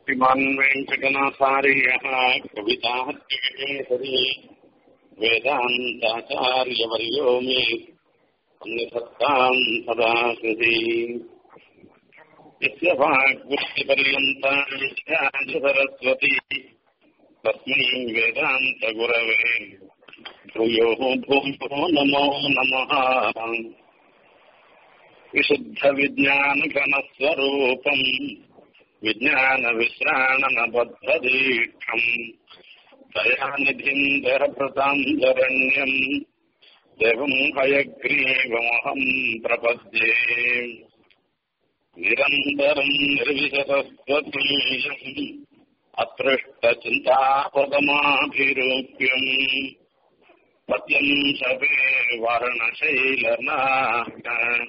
श्रीमान् वेङ्कटनाथार्यः कविताहत्यकेसरी वेदान्ताचार्यवर्यो मे अन्यसत्ताम् सदा हृदि यस्य वाग्वृष्टिपर्यन्ता सरस्वती तस्मै वेदान्तगुरवे भूयो भूयो नमो नमः विशुद्धविज्ञानघनस्वरूपम् विज्ञानविश्राणनबद्धदीक्षम् दयानिधिम् दरभृताम् शरण्यम् देवम् हयग्रीवमहम् प्रपद्ये निरन्तरम् निर्विशतस्वतीयम् अपृष्टचिन्तापदमाभिरूप्यम् पत्यम् शपे वर्णशैलनाथ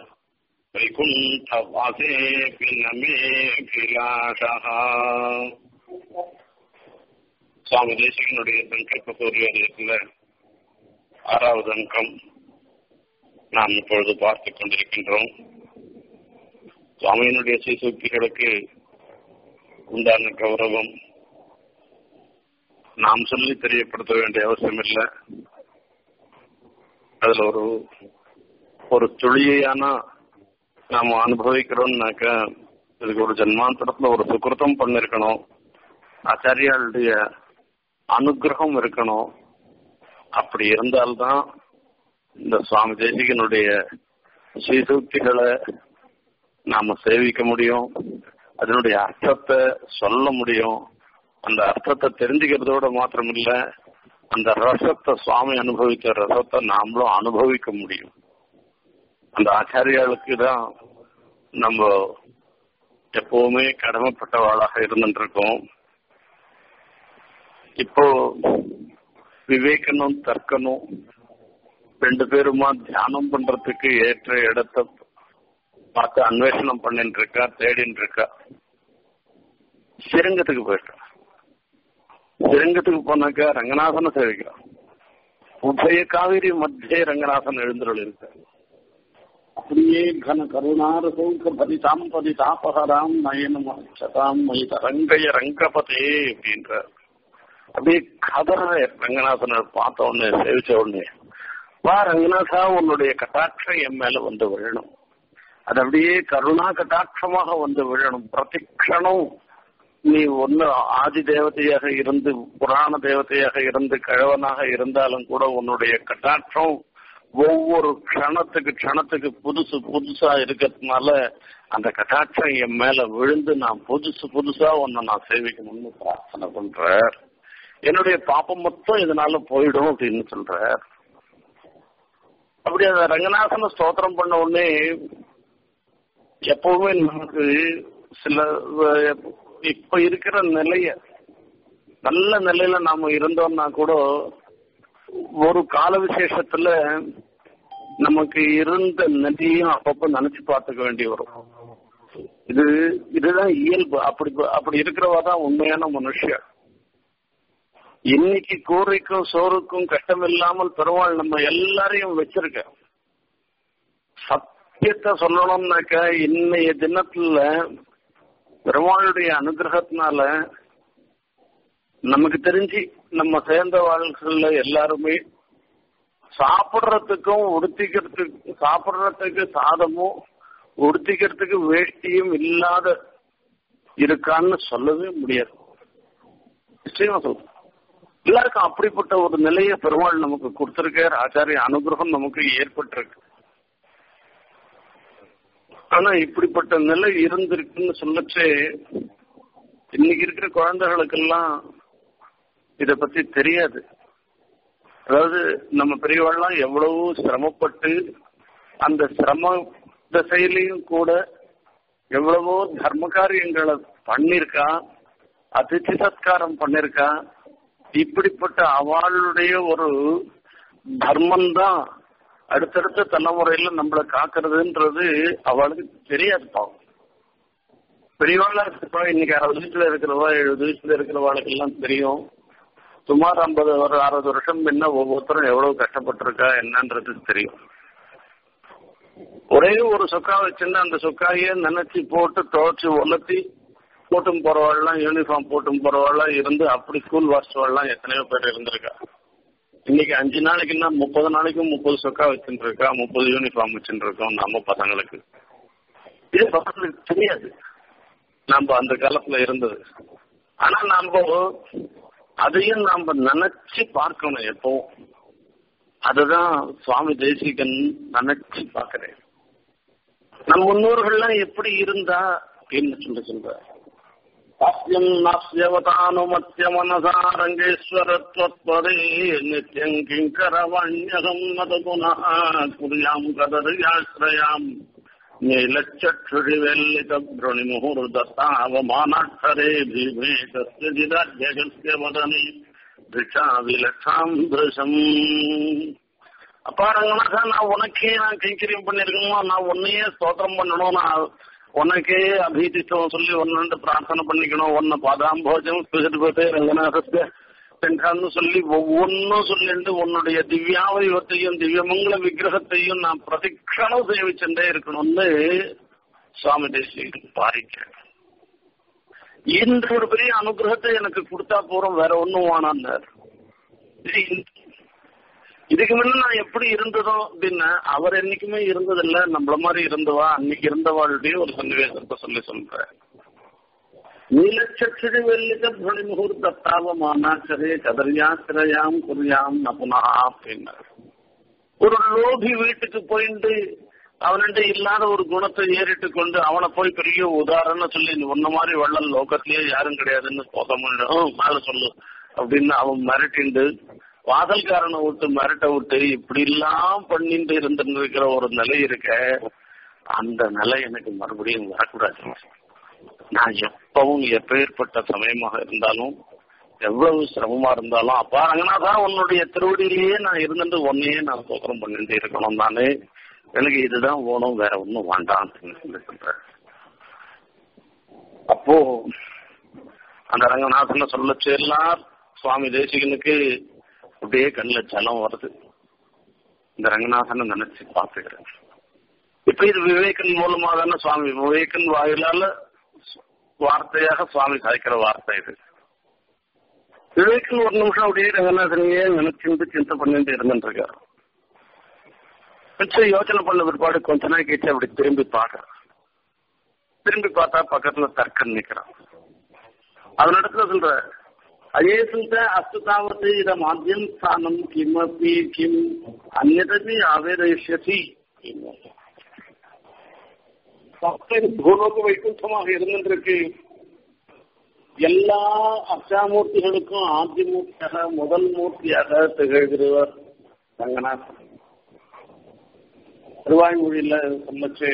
வைகுண்டவாசேபி நமேபிலாஷா சுவாமி தேசிகனுடைய சங்கல்ப சூரியோதயத்தில் ஆறாவது அங்கம் நாம் இப்பொழுது பார்த்துக் கொண்டிருக்கின்றோம் சுவாமியினுடைய சீசூக்திகளுக்கு உண்டான கௌரவம் நாம் சொல்லி தெரியப்படுத்த வேண்டிய அவசியம் இல்லை அதுல ஒரு ஒரு துளியான நாம அனுபவிக்கிறோம்னாக்க இதுக்கு ஒரு ஜன்மாந்தரத்துல ஒரு சுக்கிருத்தம் பண்ணிருக்கணும் ஆச்சாரியாளுடைய அனுகிரகம் இருக்கணும் அப்படி இருந்தால்தான் இந்த சுவாமி தேசிகனுடைய ஸ்ரீசூக்திகளை நாம சேவிக்க முடியும் அதனுடைய அர்த்தத்தை சொல்ல முடியும் அந்த அர்த்தத்தை தெரிஞ்சுக்கிறதோட மாத்திரம் இல்ல அந்த ரசத்தை சுவாமி அனுபவித்த ரசத்தை நாமளும் அனுபவிக்க முடியும் அந்த ஆச்சாரியாளுக்கு தான் நம்ம எப்பவுமே கடமைப்பட்டவாளாக இருந்துருக்கோம் இப்போ விவேகனும் தர்க்கனும் ரெண்டு பேருமா தியானம் பண்றதுக்கு ஏற்ற இடத்த பார்த்து அன்வேஷணம் பண்ணிட்டு இருக்கா தேடின்னு இருக்கா சிரங்கத்துக்கு போயிருக்கா சிரங்கத்துக்கு போனாக்கா ரங்கநாதனை சேவிக்கிறான் உபய காவிரி மத்திய ரங்கநாதன் எழுந்தருள் இருக்காரு அப்படியே கன கருணார சௌக பதிதாம் பதிதாபகராம் நயனம் சதாம் மயித ரங்கைய ரங்கபதே அப்படின்ற அப்படியே கதற ரங்கநாதனை பார்த்த உடனே சேவிச்ச உடனே வா ரங்கநாதா உன்னுடைய கட்டாட்சம் என் மேல வந்து விழணும் அது அப்படியே கருணா கட்டாட்சமாக வந்து விழணும் பிரதிக்ஷணம் நீ ஒன்னு ஆதி தேவதையாக இருந்து புராண தேவதையாக இருந்து கிழவனாக இருந்தாலும் கூட உன்னுடைய கட்டாட்சம் ஒவ்வொரு க்ஷணத்துக்கு க்ஷணத்துக்கு புதுசு புதுசா இருக்கிறதுனால அந்த கட்டாட்சம் என் மேல விழுந்து நான் புதுசு புதுசா உன்னை நான் சேவிக்கணும்னு பிரார்த்தனை பண்ற என்னுடைய பாப்பம் மொத்தம் இதனால போயிடும் அப்படின்னு சொல்ற அப்படி அந்த ரங்கநாதன ஸ்தோத்திரம் பண்ண உடனே எப்பவுமே நமக்கு சில இப்ப இருக்கிற நிலைய நல்ல நிலையில நாம இருந்தோம்னா கூட ஒரு கால விசேஷத்துல நமக்கு இருந்த நதியும் அப்பப்ப நினைச்சு பார்த்துக்க வேண்டி வரும் இது இதுதான் இயல்பு அப்படி அப்படி இருக்கிறவா தான் உண்மையான மனுஷன் இன்னைக்கு கூரைக்கும் சோறுக்கும் கஷ்டம் இல்லாமல் பெருமாள் நம்ம எல்லாரையும் வச்சிருக்க சத்தியத்தை சொல்லணும்னாக்க இன்னைய தினத்துல பெருமாளுடைய அனுகிரகத்தினால நமக்கு தெரிஞ்சு நம்ம சேர்ந்த வாழ்க்கையில எல்லாருமே சாப்பிடுறதுக்கும் உடுத்திக்கிறதுக்கு சாப்பிடுறதுக்கு சாதமும் உடுத்திக்கிறதுக்கு வேஷ்டியும் இல்லாத இருக்கான்னு சொல்லவே முடியாது நிச்சயமா சொல்றேன் எல்லாருக்கும் அப்படிப்பட்ட ஒரு நிலையை பெருமாள் நமக்கு கொடுத்திருக்கார் ஆச்சாரிய அனுகிரகம் நமக்கு ஏற்பட்டிருக்கு ஆனா இப்படிப்பட்ட நிலை இருந்திருக்குன்னு சொல்லச்சே இன்னைக்கு இருக்கிற குழந்தைகளுக்கெல்லாம் இத பத்தி தெரியாது அதாவது நம்ம பெரியவாள்லாம் எவ்வளவு சிரமப்பட்டு அந்த சிரம திசையிலையும் கூட எவ்வளவோ தர்ம காரியங்களை பண்ணிருக்கா அதிர்ச்சி சத்காரம் பண்ணிருக்கா இப்படிப்பட்ட அவளுடைய ஒரு தர்மம் தான் அடுத்தடுத்த தலைமுறையில நம்மளை காக்குறதுன்றது அவளுக்கு தெரியாது பாவம் பெரியவாளா இருக்கப்பா இன்னைக்கு அறுபது வயசுல இருக்கிறவா எழுபது வயசுல இருக்கிறவாளுக்கு எல்லாம் தெரியும் சுமார் ஐம்பது ஒரு அறுபது வருஷம் முன்ன ஒவ்வொருத்தரும் எவ்வளவு கஷ்டப்பட்டிருக்கா என்னன்றது தெரியும் ஒரே ஒரு சொக்கா வச்சிருந்தா அந்த சொக்காயே நினைச்சு போட்டு துவைச்சு உலர்த்தி போட்டும் போறவாள்லாம் யூனிஃபார்ம் போட்டும் போறவாள்லாம் இருந்து அப்படி ஸ்கூல் வாசிச்சவாள்லாம் எத்தனையோ பேர் இருந்திருக்கா இன்னைக்கு அஞ்சு நாளைக்குன்னா முப்பது நாளைக்கும் முப்பது சொக்கா வச்சுட்டு இருக்கா முப்பது யூனிஃபார்ம் வச்சுட்டு இருக்கோம் நம்ம பசங்களுக்கு இது பசங்களுக்கு தெரியாது நம்ம அந்த காலத்துல இருந்தது ஆனா நாம அதையும் நாம நினைச்சு பார்க்கணும் எப்பவும் அதுதான் சுவாமி தேசிகன் நினைச்சு பார்க்கிறேன் நம் முன்னோர்கள்லாம் எப்படி இருந்தா அப்படின்னு சொல்லி சொல்ற சாஸ்யம் நாஸ்யவதானுமத்திய மனசா ரங்கேஸ்வரத்வத்வரே நித்யம் கிங்கரவாண்யகம் மத புனः குரியாம் கதரியாஸ்ரயாம் நீலச்சற்றுழிவெல்லிதப்ருணிமுகூர்தத்தாவமானாட்சரே भीमे तस्य जिदाध्यगस्य वदने भिक्षाविलक्षाम् दृशम् அப்பா ரங்கநாதா நான் உனக்கே நான் கைங்கரியம் பண்ணிருக்கணுமா நான் உன்னையே ஸ்தோத்திரம் பண்ணணும் நான் உனக்கே அபீதித்தம் சொல்லி ஒன்னு பிரார்த்தனை பண்ணிக்கணும் ஒன்னு பாதாம்போஜம் ஸ்பெசிபிபத்தே ரங்கநாதத்தை சென்றான்னு சொல்லி ஒவ்வொன்னும் சொல்லிட்டு உன்னுடைய திவ்யாவயவத்தையும் திவ்யமங்கல விக்கிரகத்தையும் நான் பிரதிக்ஷணம் சேவிச்சுட்டே இருக்கணும்னு சுவாமி தேசியம் பாரிக்கிறேன் இந்த ஒரு பெரிய அனுகிரகத்தை எனக்கு கொடுத்தா போறோம் வேற ஒண்ணும் வேணான்னார் இதுக்கு முன்ன நான் எப்படி இருந்ததோ அப்படின்னா அவர் என்னைக்குமே இருந்ததில்ல நம்மள மாதிரி இருந்தவா அன்னைக்கு இருந்தவாளுடைய ஒரு சன்னிவேசத்தை சொல்லி சொல்றேன் நீலச்சடி வெள்ளித புனி முகூர்த்தாவமானாச்சரே கதரியாசிரயாம் குறியாம் நபுனா அப்படின்னார் ஒரு லோபி வீட்டுக்கு போயிட்டு அவன்கிட்ட இல்லாத ஒரு குணத்தை ஏறிட்டு கொண்டு அவனை போய் பெரிய உதாரணம் சொல்லி உன்ன மாதிரி வள்ளல் லோகத்திலேயே யாரும் கிடையாதுன்னு போத முடியும் மேல சொல்லு அப்படின்னு அவன் மிரட்டிண்டு வாசல்காரனை விட்டு மிரட்ட விட்டு இப்படி எல்லாம் பண்ணிட்டு இருந்துட்டு இருக்கிற ஒரு நிலை இருக்க அந்த நிலை எனக்கு மறுபடியும் வரக்கூடாது நான் எப்பவும் எப்பேற்பட்ட சமயமாக இருந்தாலும் எவ்வளவு சிரமமா இருந்தாலும் அப்பா ரங்கநாதா உன்னுடைய திருவடியிலேயே நான் இருந்துட்டு உன்னையே நான் சோத்திரம் பண்ணிட்டு இருக்கணும் நானு எனக்கு இதுதான் ஓணும் வேற ஒன்றும் வேண்டாம் சொல்லி சொல்றேன் அப்போ அந்த ரங்கநாதனை சொல்லச்சு எல்லாம் சுவாமி தேசிகனுக்கு அப்படியே கண்ணில் ஜலம் வருது இந்த ரங்கநாதனை நினைச்சு பார்த்துக்கிறேன் இப்ப இது விவேகன் மூலமா தானே சுவாமி விவேகன் வாயிலால வார்த்தையாக சுவாமி சாய்க்கிற வார்த்தை இது விவேகன் ஒரு நிமிஷம் அப்படியே ரங்கநாதனையே நினைச்சுட்டு சிந்தை பண்ணிட்டு இருந்துட்டு இருக்காரு கொஞ்சம் யோசனை பண்ண பிற்பாடு கொஞ்ச நாள் கழிச்சு அப்படி திரும்பி பார்க்கறான் திரும்பி பார்த்தா பக்கத்துல தர்க்கன் நிக்கிறான் அதனிடத்துல சொல்ற அயேசுந்த அஸ்துதாவது இத மாத்தியம் ஸ்தானம் கிமப்பி கிம் அந்நதபி ஆவேரயிஷ்யசி பூலோக வைகுண்டமாக இருந்திருக்கு எல்லா அர்ச்சாமூர்த்திகளுக்கும் ஆதி மூர்த்தியாக முதல் மூர்த்தியாக திகழ்கிறவர் ரங்கநாதன் திருவாய்மொழியில சொல்லச்சு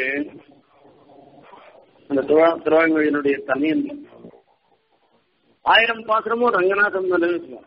அந்த திருவாய்மொழியினுடைய தனியன் ஆயிரம் பாத்திரமும் ரங்கநாதன் நினைவுக்கலாம்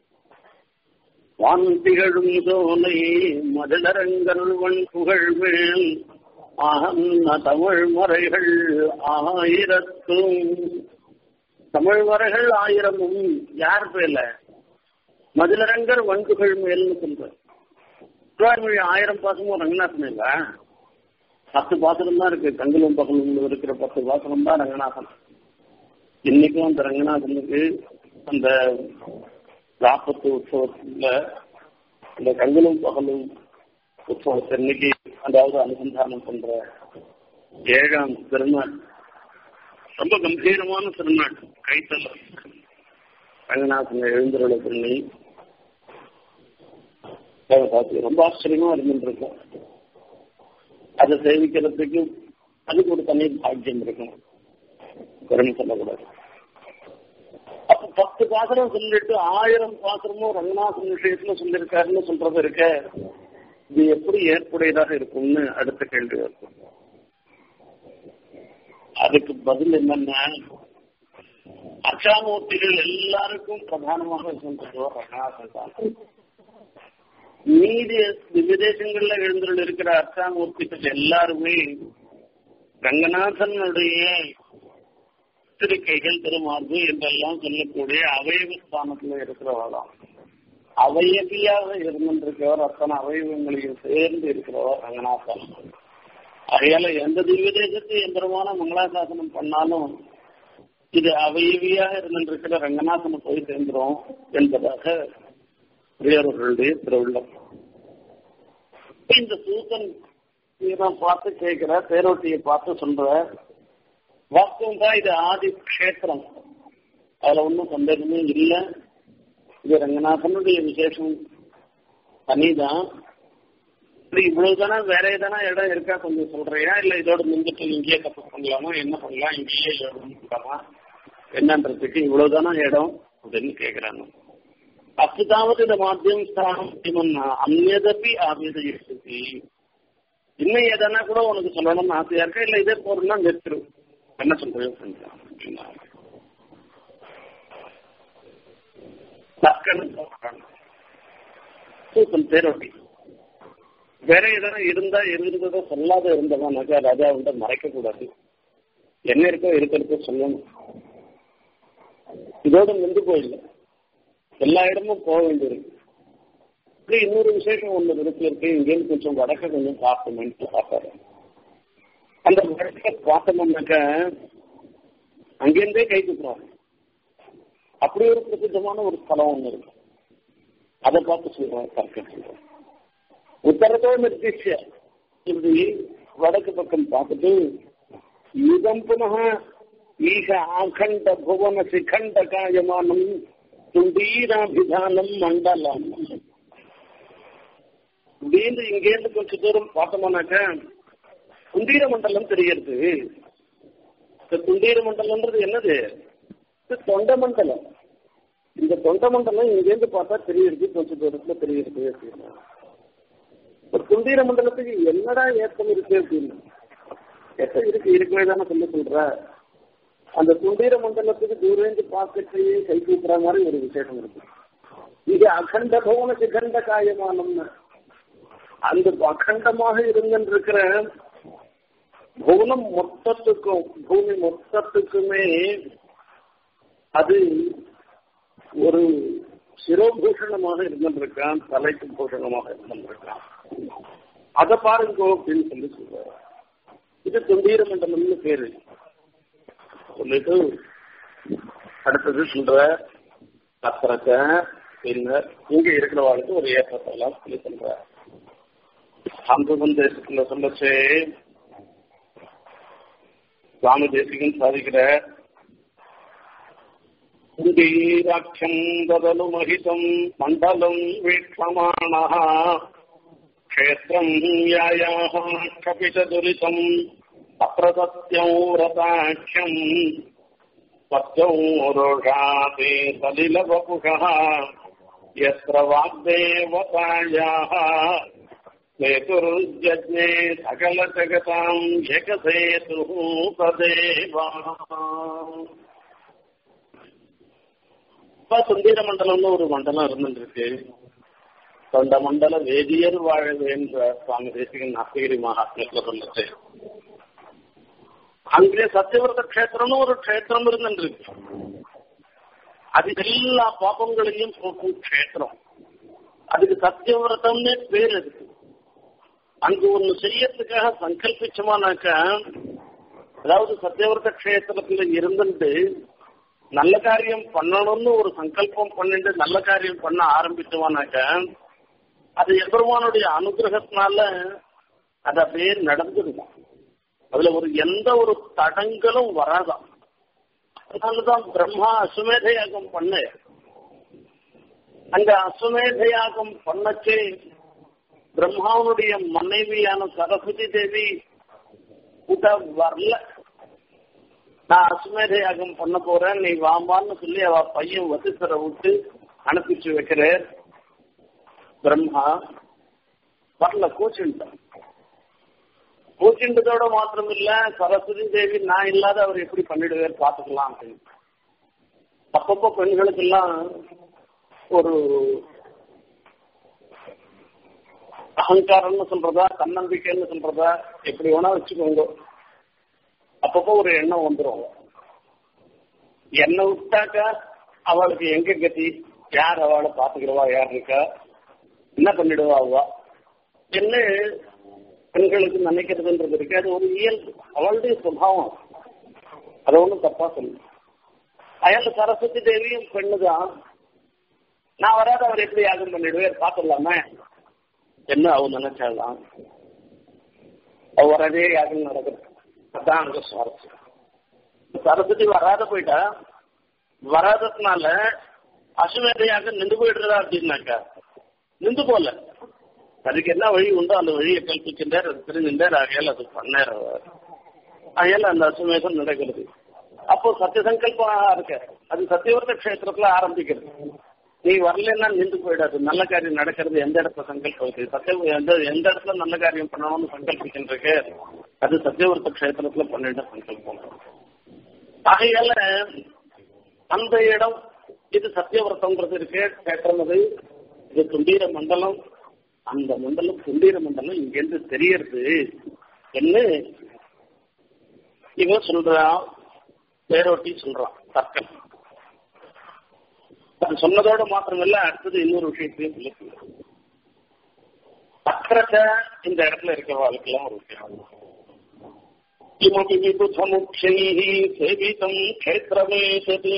வான் திகழும் சோலை மதிலரங்கருவன் புகழ் மேல் ஆகன்ன தமிழ் மறைகள் ஆயிரத்தும் தமிழ் மறைகள் ஆயிரமும் யார் பேர்ல மதிலரங்கர் வன்புகழ் மேல்னு சொல்ற திருவாய்மொழி ஆயிரம் பாசமும் ரங்கநாதன் இல்ல பத்து பாசனம் தான் இருக்கு கங்கலும் பகலும் இருக்கிற பத்து பாசனம் தான் ரங்கநாதன் இன்னைக்கும் அந்த ரங்கநாதனுக்கு அந்த ராப்பத்து உற்சவத்துல இந்த கங்கலும் பகலும் உற்சவத்தை இன்னைக்கு அதாவது அனுசந்தானம் பண்ற ஏழாம் திருநாள் ரொம்ப கம்பீரமான திருநாள் கைத்தல ரங்கநாதன் எழுந்துருள பண்ணி பார்த்து ரொம்ப ஆச்சரியமா இருந்துட்டு இருக்கும் அதை சேவிக்கிறதுக்கு அதுக்கு ஒரு தனி பாக்கியம் இருக்கும் குறைன்னு சொல்லக்கூடாது அப்ப பத்து பாத்திரம் சொல்லிட்டு ஆயிரம் பாத்திரமும் ரங்கநாதன் விஷயத்துல சொல்லியிருக்காருன்னு சொல்றது இருக்க இது எப்படி ஏற்புடையதாக இருக்கும்னு அடுத்த கேள்வி இருக்கும் அதுக்கு பதில் என்னன்னா அச்சாமூர்த்திகள் எல்லாருக்கும் பிரதானமாக சொல்றது ரங்கநாதன் தான் மீதி விதேசங்கள்ல எழுந்துள்ள இருக்கிற அச்சாமூர்த்திகள் எல்லாருமே ரங்கநாதனுடைய திருக்கைகள் திருமார்பு என்றெல்லாம் சொல்லக்கூடிய அவயவ ஸ்தானத்துல இருக்கிறவளாம் அவயவியாக இருந்திருக்கிறவர் அத்தனை அவயவங்களையும் சேர்ந்து இருக்கிறவர் ரங்கநாதன் அதையால எந்த திவ்ய தேசத்து எந்திரமான மங்களாசாசனம் பண்ணாலும் இது அவையவியாக இருந்திருக்கிற ரங்கநாதனை போய் சேர்ந்துரும் என்பதாக பெரியவர்களுடைய திருவுள்ளம் இந்த சூத்தன் நான் பார்த்து கேட்கிற தேரோட்டியை பார்த்து சொல்ற வாஸ்தவம் தான் இது ஆதி கஷேத்திரம் அதுல ஒன்றும் சந்தேகமே இல்லை இது ரங்கநாதனுடைய விசேஷம் தனிதான் இவ்வளவுதானே வேற எதனா இடம் இருக்கா கொஞ்சம் சொல்றியா இல்ல இதோட முந்துட்டு இங்கேயே தப்பு பண்ணலாமா என்ன பண்ணலாம் இங்கேயே பண்ணலாமா என்னன்றதுக்கு இவ்வளவுதானா இடம் அப்படின்னு கேக்குறாங்க அப்புதாவது இந்த மாத்தியம் ஸ்தானம் அந்நதப்பி ஆபித இருக்கு இன்னும் எதனா கூட உனக்கு சொல்லணும்னு ஆசையா இருக்கா இல்ல இதே போறதுன்னா நிறுத்திரு என்ன சொல்றேன் சூப்பன் தேரோட்டி வேற எதனா இருந்தா இருந்ததோ சொல்லாத இருந்தவனாக்கா ராஜா வந்து மறைக்க கூடாது என்ன இருக்கோ இருக்கிறதோ சொல்லணும் இதோட நின்று போயில்லை எல்லா இடமும் போக வேண்டியிருக்கு இப்படி இன்னொரு விசேஷம் ஒண்ணு இருக்கு இருக்கு இங்கேருந்து கொஞ்சம் வடக்க கொஞ்சம் பார்க்கணும்னு பார்ப்பாரு அந்த வடக்க பார்த்தோம்னாக்க அங்கேருந்தே கை குத்துறாங்க அப்படி ஒரு பிரசித்தமான ஒரு ஸ்தலம் ஒண்ணு இருக்கு அதை பார்த்து சொல்றேன் கற்க சொல்றேன் உத்தரத்தோ நிர்திஷ்ய இப்படி வடக்கு பக்கம் பார்த்துட்டு யுகம் புனக ஈக ஆகண்ட புவன சிகண்ட காயமானம் துண்டீராபிதானம் மண்டலம் இப்படின்னு இங்கேருந்து கொஞ்ச தூரம் பார்த்தோம்னாக்க துண்டீர மண்டலம் தெரிகிறது இந்த துண்டீர மண்டலம்ன்றது என்னது இது தொண்ட மண்டலம் இந்த தொண்ட மண்டலம் இங்கேருந்து பார்த்தா தெரியுது கொஞ்ச தூரத்துல தெரியுது அப்படின்னா ஒரு துண்டீர மண்டலத்துக்கு என்னடா ஏற்றம் இருக்கு அப்படின்னு ஏற்றம் இருக்கு இருக்கவே தானே சொல்லி சொல்ற அந்த துண்டீர மண்டலத்துக்கு தூரந்து பார்க்கத்தையே கை கூப்புற மாதிரி ஒரு விசேஷம் இருக்கு இது அகண்ட பவன சிகண்ட காயமானம்னு அந்த அகண்டமாக இருந்திருக்கிற புவனம் மொத்தத்துக்கும் பூமி மொத்தத்துக்குமே அது ஒரு சிரோபூஷணமாக இருந்திருக்கான் தலைக்கு பூஷணமாக இருந்திருக்கான் அதை பாருங்க அப்படின்னு சொல்லி சொல்றாரு இது தொண்டீர மண்டலம்னு பேரு சொல்லிட்டு அடுத்தது சொல்ற அத்தரத்தை பின்னர் இங்க இருக்கிறவாளுக்கு ஒரு ஏற்றத்தை எல்லாம் சொல்லி சொல்ற அந்த தேசத்துல சொல்லச்சே சுவாமி தேசிகன் சாதிக்கிற குண்டீராட்சம் ததலு மகிதம் மண்டலம் வீட்சமாணः क्षेत्रम् यायाः कपिचदुरितम् अप्रसत्यौ रताख्यम् सत्यौ रोषापि सलिलवपुषः यत्र वाग्देवतायाः सेतुर्जज्ञे सकलजगताम् जगसेतुः तदेव சுந்தர மண்டலம்னு ஒரு மண்டலம் இருந்துருக்கு தொண்ட மண்டல வேதியர் வாழவே என்ற சுவாமி தேசிகன் அஸ்தகிரி மகாத்மியத்துல சொல்லுச்சு அங்கே சத்தியவிரத கஷேத்திரம்னு ஒரு கஷேத்திரம் இருந்துருக்கு அது எல்லா பாபங்களையும் போக்கும் கஷேத்திரம் அதுக்கு சத்தியவிரதம்னு பேர் இருக்கு அங்கு ஒண்ணு செய்யறதுக்காக சங்கல்பிச்சோமானாக்க அதாவது சத்தியவிரத கஷேத்திரத்துல இருந்துட்டு நல்ல காரியம் பண்ணணும்னு ஒரு சங்கல்பம் பண்ணிட்டு நல்ல காரியம் பண்ண ஆரம்பிச்சோமானாக்க அது எம்பெருமானுடைய அனுகிரகத்தினால அது அப்படியே நடந்துருக்கும் அதுல ஒரு எந்த ஒரு தடங்களும் வராதான் அதனாலதான் பிரம்மா அசுமேத யாகம் பண்ண அங்க அசுமேத யாகம் பண்ணச்சே பிரம்மாவனுடைய மனைவியான சரஸ்வதி தேவி கூட வரல நான் அசுமேத யாகம் பண்ண போறேன் நீ வாம்பான்னு சொல்லி அவ பையன் வசிசரை விட்டு அனுப்பிச்சு வைக்கிறேன் பிரம்மா வரல கூச்சுட்டான் கூச்சுண்டதோட மாத்திரம் இல்ல சரஸ்வதி தேவி நான் இல்லாத அவர் எப்படி பண்ணிடுவார் பாத்துக்கலாம் அப்படின்னு அப்பப்போ பெண்களுக்கெல்லாம் ஒரு அகங்காரம்னு சொல்றதா தன்னம்பிக்கைன்னு சொல்றதா எப்படி வேணா வச்சுக்கோங்க அப்பப்போ ஒரு எண்ணம் வந்துடும் எண்ணெய் விட்டாக்கா அவளுக்கு எங்க கத்தி யார் அவளை பாத்துக்கிறவா யார் இருக்கா என்ன பண்ணிடுவா அவ என்ன பெண்களுக்கு நினைக்கிறதுன்றது இருக்கு அது ஒரு இயல்பு அவளுடைய சுபாவம் அதை ஒன்றும் தப்பா சொல்லு அயல் சரஸ்வதி தேவியும் பெண்ணுதான் நான் வராத அவர் எப்படி யாகம் பண்ணிடுவேன் பார்த்துடலாமே என்ன அவ நினைச்சாலாம் அவ வரதே யாகம் நடக்குது அதான் அங்க சுவாரஸ்யம் சரஸ்வதி வராத போயிட்டா வராததுனால அசுமேதையாக நின்று போயிடுறதா அப்படின்னாக்கா நின்று போல அதுக்கு என்ன வழி உண்டோ அந்த வழியை கல்பிக்கின்றார் அது தெரிஞ்சின்றார் ஆகையால் அது பண்ணார் அவர் ஆகையால் அந்த அசுமேதம் நடக்கிறது அப்போ சத்திய சங்கல்பம் இருக்க அது சத்தியவர்த்த கஷேத்திரத்துல ஆரம்பிக்கிறது நீ வரலன்னா நின்று போயிடாது நல்ல காரியம் நடக்கிறது எந்த இடத்துல சங்கல்பம் இருக்கு சத்திய எந்த எந்த இடத்துல நல்ல காரியம் பண்ணணும்னு சங்கல்பிக்கின்றிருக்கு அது சத்தியவர்த்த கஷேத்திரத்துல பண்ணிட்ட சங்கல்பம் ஆகையால அந்த இடம் இது சத்தியவிரதம்ன்றது இருக்கு கஷேத்திரம் அது இது துண்டீர மண்டலம் அந்த மண்டலம் துண்டீர மண்டலம் இங்கேருந்து தெரியறது என்ன இவன் சொல்றான் வேரோட்டி சொல்றான் தர்க்கம் அது சொன்னதோட மாத்திரமில்ல அடுத்தது இன்னொரு விஷயத்தையும் சொல்லி அக்கரத்தை இந்த இடத்துல இருக்க வாழ்க்கையெல்லாம் ஒரு விஷயம் किमपि विबुधमुख्यैः सेवितम् क्षेत्रमेशति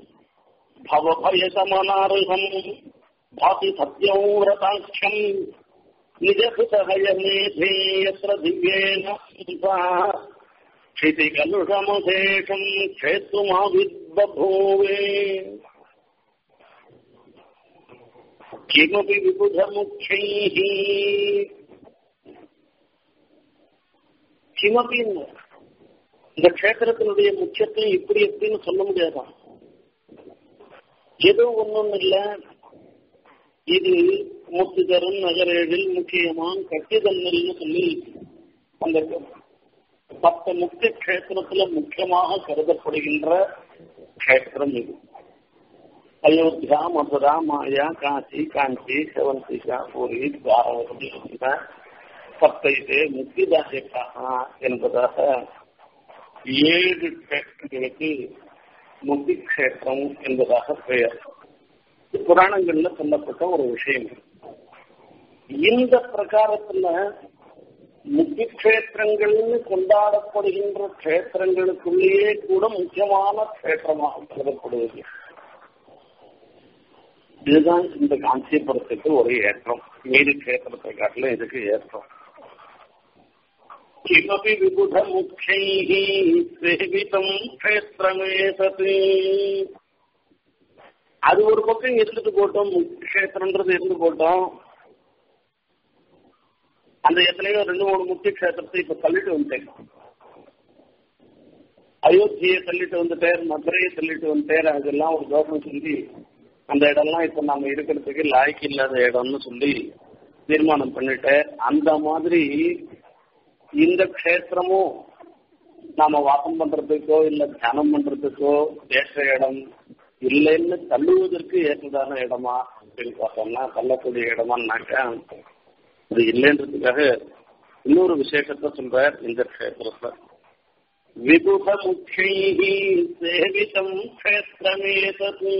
भवभयशमनार्हम् भाति सत्यं व्रताख्यम् निजसुतहयमेधे यत्र दिव्येन क्षितिकलुषमशेषम् क्षेतुमाविद्बभूवे किमपि विबुधमुख्यैः கிமப்பி இந்த கஷேத்திரத்தினுடைய முக்கியத்துவம் இப்படி எப்படின்னு சொல்ல முடியாதான் ஏதோ ஒண்ணும் இல்ல இது முத்துதரும் நகரேழில் முக்கியமான் கட்டிதன்னல்னு சொல்லி அந்த பத்து முக்கிய கஷேத்திரத்துல முக்கியமாக கருதப்படுகின்ற கஷேத்திரம் இது அயோத்தியா மதுரா மாயா காசி காஞ்சி செவந்திகா பூரி துவாரவதி பத்தைது முக்திதாயக்காக என்பதாக ஏழு கஷேத்திரங்களுக்கு முக்தி கஷேத்திரம் என்பதாக பெயர் புராணங்கள்ல சொல்லப்பட்ட ஒரு விஷயம் இந்த பிரகாரத்துல முக்கிய கஷேத்திரங்கள்னு கொண்டாடப்படுகின்ற கஷேத்திரங்களுக்குள்ளேயே கூட முக்கியமான கஷேத்திரமாக கருதப்படுவது இதுதான் இந்த காஞ்சிபுரத்துக்கு ஒரு ஏற்றம் மீதி கஷேத்திரத்தை காட்டிலும் இதுக்கு ஏற்றம் किमपि विबुधमुख्यैः सेवितम् क्षेत्रमेतत् அது ஒரு பக்கம் இருந்துட்டு போட்டோம் முக்கியக்ஷேத்திரன்றது இருந்து போட்டோம் அந்த எத்தனையோ ரெண்டு மூணு முக்கிய கஷேத்திரத்தை இப்ப தள்ளிட்டு வந்துட்டேன் அயோத்தியை தள்ளிட்டு வந்துட்டேன் மதுரையை தள்ளிட்டு வந்துட்டேன் அதெல்லாம் ஒரு தோஷம் சொல்லி அந்த இடம்லாம் இப்ப நம்ம இருக்கிறதுக்கு லாய்க்கு இல்லாத இடம்னு சொல்லி தீர்மானம் பண்ணிட்டேன் அந்த மாதிரி இந்த க்ஷேத்திரமும் நாம வாசம் பண்றதுக்கோ இல்ல தியானம் பண்றதுக்கோ ஏற்ற இடம் இல்லைன்னு தள்ளுவதற்கு ஏற்றதான இடமா அப்படின்னு பார்த்தோம்னா தள்ளக்கூடிய இடமானாக்கா அது இல்லைன்றதுக்காக இன்னொரு விசேஷத்தை சொல்றார் இந்த க்ஷேத்திரத்துல விபுக முக்கியை சேவிதம் க்ஷேத்திரமேதது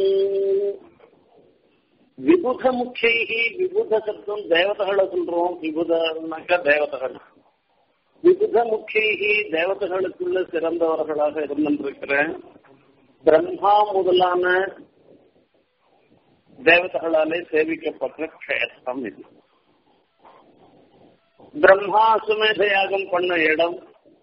விபுத முக்கியை விபுத சப்தம் தேவதைகளை சொல்றோம் விபுதனாக்கா தேவதைகள் விபுத முக்கியை தேவதைகளுக்குள்ள சிறந்தவர்களாக இருந்திருக்கிற பிரம்மா முதலான தேவதைகளாலே சேவிக்கப்பட்ட க்ஷேத்திரம் இது பிரம்மா சுமேத யாகம் பண்ண இடம்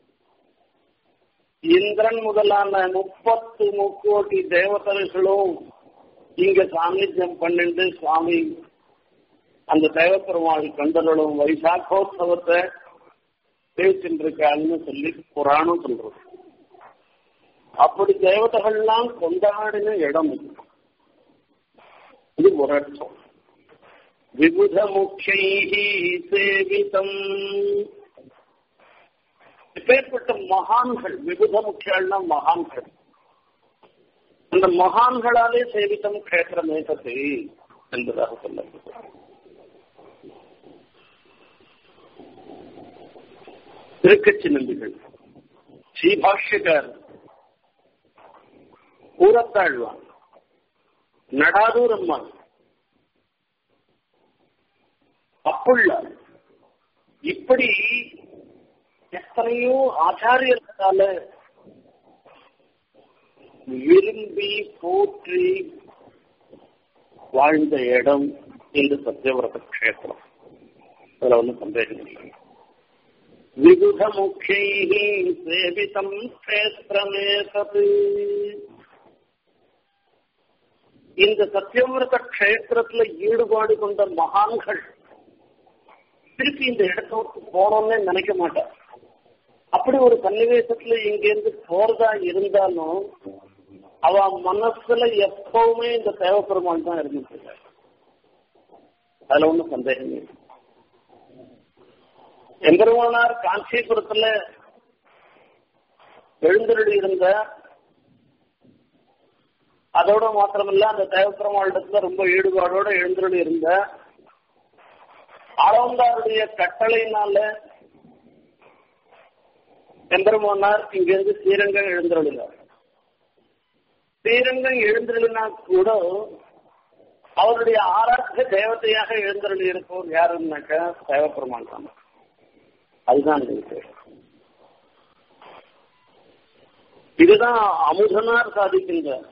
இந்திரன் முதலான முப்பத்து முக்கோட்டி தேவதர்களும் இங்க சாநித்தியம் பண்ணிட்டு சுவாமி அந்த தேவப்பெருமாள் கண்டர்களும் வைசாக்கோத்சவத்தை பேசின்றிருக்கான்னு சொல்லி புராணம் சொல்றது அப்படி தேவதைகள்லாம் கொண்டாடின இடம் இது இது ஒரு அர்த்தம் விபுத முக்கியை சேவிதம் இப்பேற்பட்ட மகான்கள் விபுத முக்கியம்னா மகான்கள் அந்த மகான்களாலே சேவித்தம் கஷேத்திரமேசத்தை என்பதாக சொல்லப்படுகிறது திருக்கச்சி நம்பிகள் ஸ்ரீபாஷ்யக்கார் கூறத்தாழ்வான் நடாதூர் அம்மாள் அப்புள்ளார் இப்படி எத்தனையோ ஆச்சாரியர்களால விரும்பி போற்றி வாழ்ந்த இடம் இந்த சத்தியவிரத கஷேத்திரம் அதுல ஒன்றும் சந்தேகம் இல்லை விபுத முக்கியை சேவிதம் கஷேத்திரமே சது இந்த சத்தியவிரத கஷேத்திரத்துல ஈடுபாடு கொண்ட மகான்கள் திருப்பி இந்த இடத்த விட்டு போனோம்னே நினைக்க மாட்டார் அப்படி ஒரு சன்னிவேசத்துல இங்கிருந்து போறதா இருந்தாலும் அவ மனசுல எப்பவுமே இந்த தேவப்பெருமாள் தான் இருந்துட்டு அதுல ஒண்ணும் சந்தேகம் இல்லை எம்பெருமானார் காஞ்சிபுரத்துல எழுந்தருளி இருந்த அதோட மாத்திரமில்ல அந்த தேவப்பெருமாளிடத்துல ரொம்ப ஈடுபாடோட எழுந்தருளி இருந்த ஆளவந்தாருடைய கட்டளையினால எம்பெருமானார் இங்கிருந்து ஸ்ரீரங்கம் எழுந்தருளினார் ஸ்ரீரங்கம் எழுந்தருளினா கூட அவருடைய ஆராய்ச்சி தேவதையாக எழுந்தருளி இருப்பவர் யாருன்னாக்கா தேவப்பெருமான் தான் அதுதான் இருக்கு இதுதான் அமுதனார் சாதிக்கின்றார்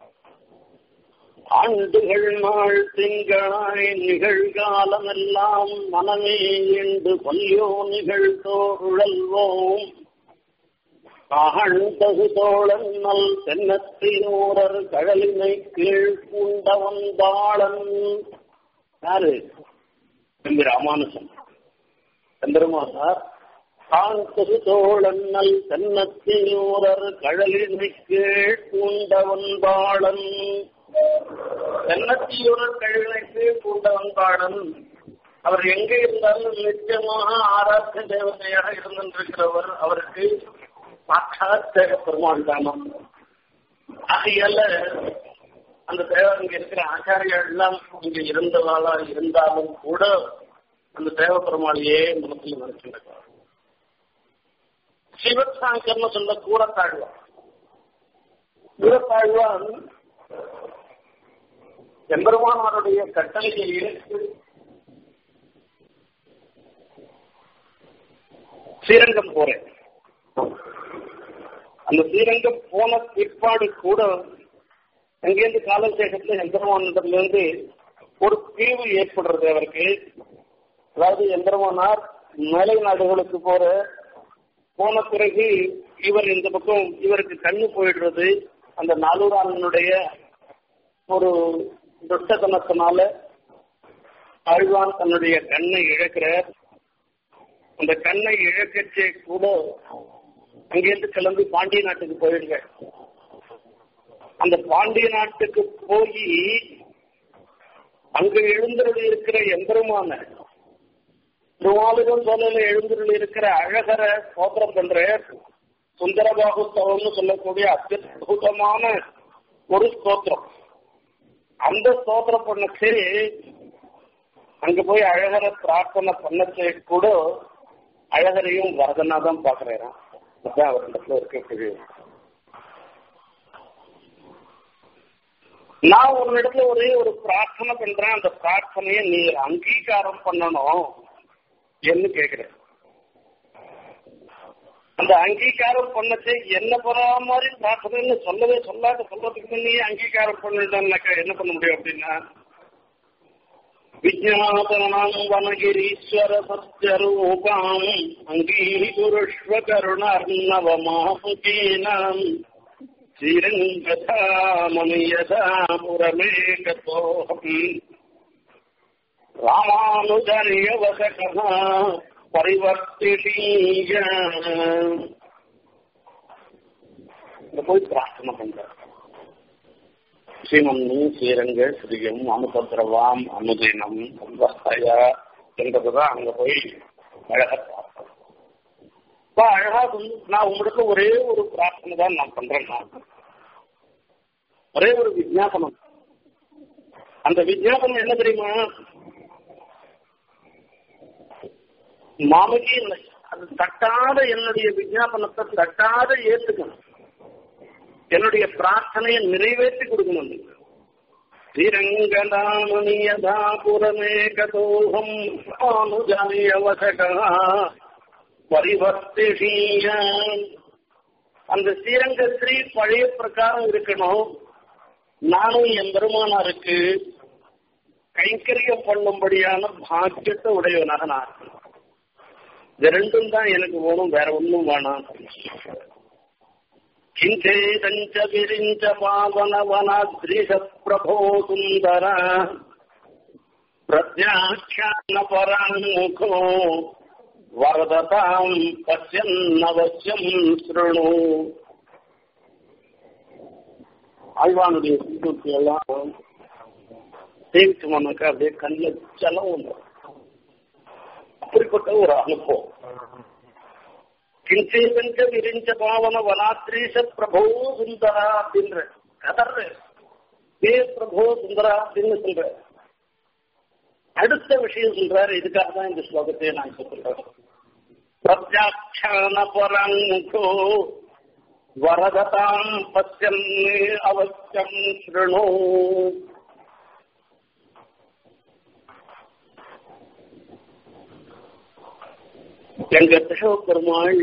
ஆண்டுகள் நாள் திங்களாய் நிகழ்காலம் எல்லாம் மனமே என்று பல்யோ நிகழ்தோழல்வோம் ஆழ்ந்தகு தோழன் நல் தென்னத்தினூரர் கழலினை கீழ் பூண்டவன் தாளன் யாரு தம்பி ராமானுஜன் சந்திரமாசார் ஆழ்ந்தகு தோழன் நல் தென்னத்தினூரர் கழலினை கீழ் பூண்டவன் தாளன் தென்னத்தியூரர் கழலினைக்கு பூண்டவன் தாளன் அவர் எங்கே இருந்தாலும் நிச்சயமாக ஆராய்ச்சி தேவதையாக இருந்திருக்கிறவர் அவருக்கு சாட்சாத் தேவ பெருமாள் தானம் ஆகையால அந்த தேவர் இங்க இருக்கிற ஆச்சாரியர்கள் எல்லாம் இங்க இருந்தவாளா இருந்தாலும் கூட அந்த தேவ பெருமாளையே மனத்தில் நினைக்கின்றார் சிவசாங்கர்னு சொல்ல கூறத்தாழ்வான் கூறத்தாழ்வான் எம்பெருமானாருடைய கட்டளையை ஏற்று ஸ்ரீரங்கம் போறேன் அந்த ஸ்ரீரங்கம் போன பிற்பாடு கூட அங்கேருந்து காலசேகத்துல எம்பெருமானிடமிருந்து ஒரு பிரிவு ஏற்படுறது அவருக்கு அதாவது எம்பெருமானார் மேலை நாடுகளுக்கு போற போன பிறகு இவர் இந்த பக்கம் இவருக்கு கண்ணு போயிடுறது அந்த நாலூரானுடைய ஒரு துஷ்டத்தனத்தினால ஆழ்வான் தன்னுடைய கண்ணை இழக்கிறார் அந்த கண்ணை இழக்கச்சே கூட அங்கேருந்து கிளம்பி பாண்டிய நாட்டுக்கு போயிடுங்க அந்த பாண்டிய நாட்டுக்கு போய் அங்க எழுந்தருள் இருக்கிற எம்பெருமான திருவாளுகம் சொல்லல எழுந்தருள் இருக்கிற அழகர சோத்திரம் பண்ற சுந்தரபாகுஸ்தவம்னு சொல்லக்கூடிய அத்தியுதமான ஒரு ஸ்தோத்திரம் அந்த ஸ்தோத்திரம் பண்ணச்சு அங்க போய் அழகரை பிரார்த்தனை பண்ணச்சே கூட அழகரையும் வரதனா தான் பாக்குறேன் அதான் அவர் இடத்துல இருக்கக்கூடிய நான் ஒரு இடத்துல ஒரே ஒரு பிரார்த்தனை பண்றேன் அந்த பிரார்த்தனையை நீ அங்கீகாரம் பண்ணணும் என்று கேக்குறேன் அந்த அங்கீகாரம் பண்ணச்சே என்ன போற மாதிரி பிரார்த்தனைன்னு சொல்லவே சொல்லாத சொல்றதுக்கு நீ அங்கீகாரம் பண்ணிட்டாக்கா என்ன பண்ண முடியும் அப்படின்னா விஜயாபரணம் வனகிரீஸ்வர சத்யரூபாம் அங்கீகுருஷ்வ கருணார்ணவமாமுகீனாம் ஸ்ரீரங்கதாமனியதாமுரமேகதோஹம் ராமானுஜரியவசகः பரிவர்த்திஷீய போய் பிரார்த்தனை பண்றார் ஸ்ரீமன்னி ஸ்ரீரங்க ஸ்ரீயம் அமுதத்ரவாம் அனுதினம் சம்பஸ்தய என்றதுதான் அங்க போய் அழகா பார்த்தோம் இப்போ அழகா வந்து நான் உங்களுக்கு ஒரே ஒரு பிரார்த்தனை தான் நான் பண்றேன் நான் ஒரே ஒரு விஜாபனம் அந்த விஜாபனம் என்ன தெரியுமா மாமகி அது தட்டாத என்னுடைய விஜாபனத்தை தட்டாத ஏத்துக்கணும் என்னுடைய பிரார்த்தனையை நிறைவேற்றி கொடுக்கணும் ஸ்ரீரங்கதாமணியதாபுரமே கதோகம் அனுஜாயவசகா பரிவர்த்திஷீய அந்த ஸ்ரீரங்க ஸ்ரீ பழைய பிரகாரம் இருக்கணும் நானும் என் பெருமானாருக்கு கைங்கரியம் பண்ணும்படியான பாக்கியத்தை உடையவனாக நான் இருக்கணும் இது ரெண்டும் தான் எனக்கு வேணும் வேற ஒன்றும் வேணாம் கிஞ்சேதஞ்ச விரிஞ்ச பாவன வனாத்ரிஷ பிரபோ சுந்தர பிரத்யாख्यान பராமுகோ வரததாம் பசியன்னவசியம் ஸ்ருணு ஆழ்வானுடைய சீர்தூக்கி எல்லாம் சேவிச்சோம்னாக்கா அப்படியே கண்ணில் ஜலம் ஒன்று அப்படிப்பட்ட ஒரு அனுபவம் கிஞ்சேதஞ்ச விரிஞ்ச பாவன வனாத்ரீஷ பிரபோ சுந்தரா அப்படின்ற கதர்ற ஏ பிரபோ சுந்தரா அப்படின்னு சொல்ற அடுத்த விஷயம் சொல்றாரு இதுக்காக தான் இந்த ஸ்லோகத்தை நான் சொல்றேன் பிரத்யாட்சான பரங்கோ வரததாம் பச்சம் அவசியம் ஸ்ருணு எங்க திசவ பெருமாள்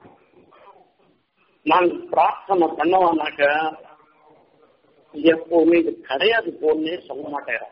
நான் பிரார்த்தனை பண்ணவானாக்க எப்பவுமே இது கிடையாது போன்னே சொல்ல மாட்டேன்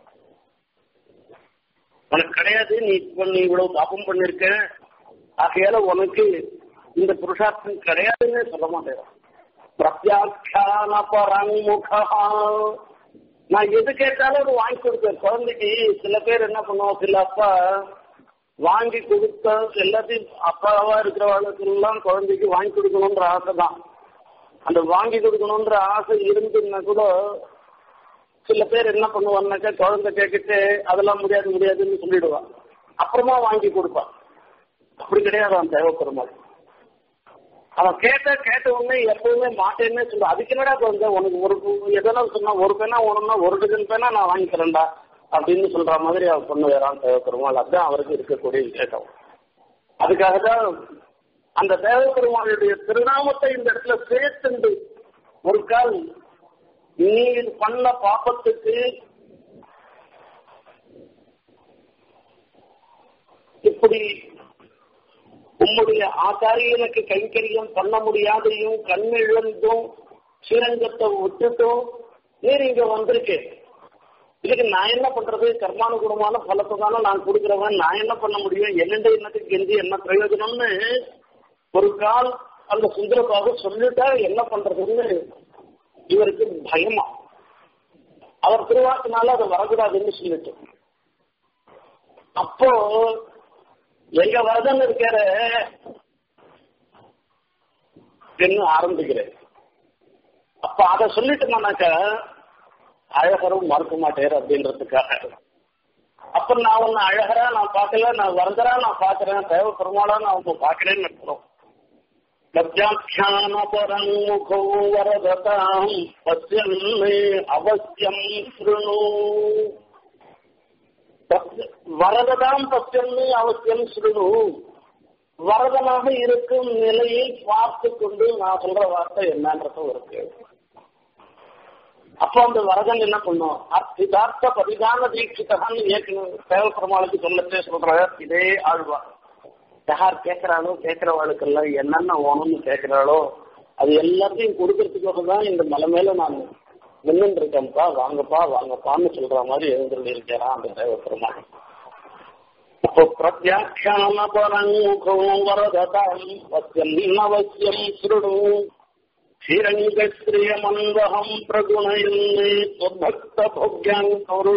உனக்கு கிடையாது நீ இப்ப நீ இவ்வளவு பாப்பம் பண்ணிருக்க ஆகையால உனக்கு இந்த புருஷார்த்தம் கிடையாதுன்னு சொல்ல மாட்டேன் பிரத்யாட்சான பரமுகா நான் எது கேட்டாலும் அது வாங்கி கொடுப்பேன் குழந்தைக்கு சில பேர் என்ன பண்ணுவோம் சில அப்பா வாங்கி கொடுத்த எல்லாத்தையும் அப்பாவா இருக்கிறவங்களுக்கு எல்லாம் குழந்தைக்கு வாங்கி கொடுக்கணுன்ற ஆசை தான் அந்த வாங்கி கொடுக்கணுன்ற ஆசை இருந்துன்னா கூட சில பேர் என்ன பண்ணுவான்னாக்கா குழந்தை கேட்கிட்டு அதெல்லாம் முடியாது முடியாதுன்னு சொல்லிடுவான் அப்புறமா வாங்கி கொடுப்பான் அப்படி கிடையாது அவன் தேவைப்பெருமாள் அவன் கேட்ட கேட்ட உடனே எப்பவுமே மாட்டேன்னு சொல்லுவான் அதுக்கு என்னடா குழந்தை உனக்கு ஒரு எதனா சொன்னா ஒரு பேனா ஒண்ணுன்னா ஒரு டஜன் பேனா நான் வாங்கி தரேன்டா அப்படின்னு சொல்ற மாதிரி அவன் பொண்ணு வேறான் தேவைப்பெருமாள் அதுதான் அவருக்கு இருக்கக்கூடிய விசேஷம் அதுக்காக தான் அந்த தேவப்பெருமாளுடைய திருநாமத்தை இந்த இடத்துல சேர்த்துண்டு ஒரு கால் நீ பண்ண பாப்பத்துக்கு இப்படி உம்முடைய ஆச்சாரியனுக்கு கைங்கரியம் பண்ண முடியாதையும் கண்ணிழந்தும் ஸ்ரீரங்கத்தை விட்டுட்டும் நீர் இங்க வந்திருக்கேன் இதுக்கு நான் என்ன பண்றது கர்மானுகுணமான பலத்தை தானே நான் கொடுக்குறவன் நான் என்ன பண்ண முடியும் என்னென்ன என்னத்துக்கு கெஞ்சி என்ன பிரயோஜனம்னு ஒரு கால் அந்த சுந்தரபாபு சொல்லிட்டா என்ன பண்றதுன்னு இவருக்கு பயமா அவர் திருவாக்கினால அது வரக்கூடாதுன்னு சொல்லிட்டு அப்போ எங்க வரதன் இருக்கிற என்ன ஆரம்பிக்கிறேன் அப்ப அதை சொல்லிட்டோம்னாக்க அழகரும் மறுக்க மாட்டேர் அப்படின்றதுக்காக அப்ப நான் ஒன்னு அழகரா நான் பார்க்கல நான் வரதரா நான் பாக்குறேன் தேவ பெருமாளா நான் உங்க பாக்குறேன்னு இருக்கிறோம் லப்ஜாக்கியான பரமுகோ வரததாம் பசியன்மே அவசியம் ஸ்ருணு வரததாம் பசியன்மே அவசியம் ஸ்ருணு வரதனாக இருக்கும் நிலையை பார்த்து கொண்டு நான் சொல்ற வார்த்தை என்னன்றதும் இருக்கு அப்போ அந்த வரதன் என்ன பண்ணும் அர்த்திதார்த்த பரிதான தீட்சிதான்னு ஏற்கனவே தேவப்பெருமாளுக்கு சொல்லத்தே சொல்ற இதே ஆழ்வார் யார் கேட்கிறாளோ கேட்கிறவாளுக்கெல்லாம் என்னென்ன வேணும்னு கேட்கிறாளோ அது எல்லாத்தையும் கொடுக்கறதுக்காக தான் இந்த மலை மேல நான் நின்று இருக்கேன்ப்பா வாங்கப்பா வாங்கப்பான்னு சொல்ற மாதிரி எழுந்துள்ள இருக்கிறான் அந்த தேவப்பெருமாள் அப்போ பிரத்யாக்கியான பரமுகம் வரததாம் வசியம் அவசியம் சுருடு ஸ்ரீரங்கஸ்ரீயமன்வகம் பிரகுணயன்னே ஸ்வபக்த போக்யான் கரு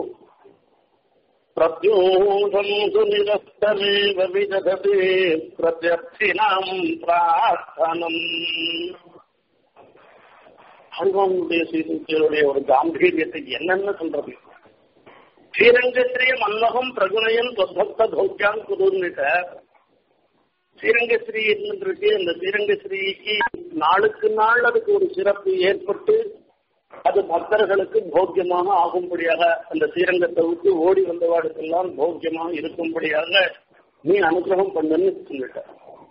பிரத்யூஷம் சுநிரஸ்தமேவ விததே பிரத்யர்த்தினாம் பிரார்த்தனம் அல்வானுடைய சீதனுடைய ஒரு காம்பீரியத்தை என்னன்னு சொல்றது ஸ்ரீரங்கஸ்ரீய மன்னகம் பிரகுணயன் சொத்பக்த போக்யான் குருன்னுட்ட ஸ்ரீரங்கஸ்ரீ இருக்கு அந்த ஸ்ரீரங்கஸ்ரீக்கு நாளுக்கு நாள் அதுக்கு ஒரு சிறப்பு ஏற்பட்டு அது பக்தர்களுக்கு போக்கியமாக ஆகும்படியாக அந்த ஸ்ரீரங்கத்தை விட்டு ஓடி வந்தவாடுக்கெல்லாம் போக்கியமாக இருக்கும்படியாக நீ அனுகிரகம் பண்ணுன்னு சொல்லிட்ட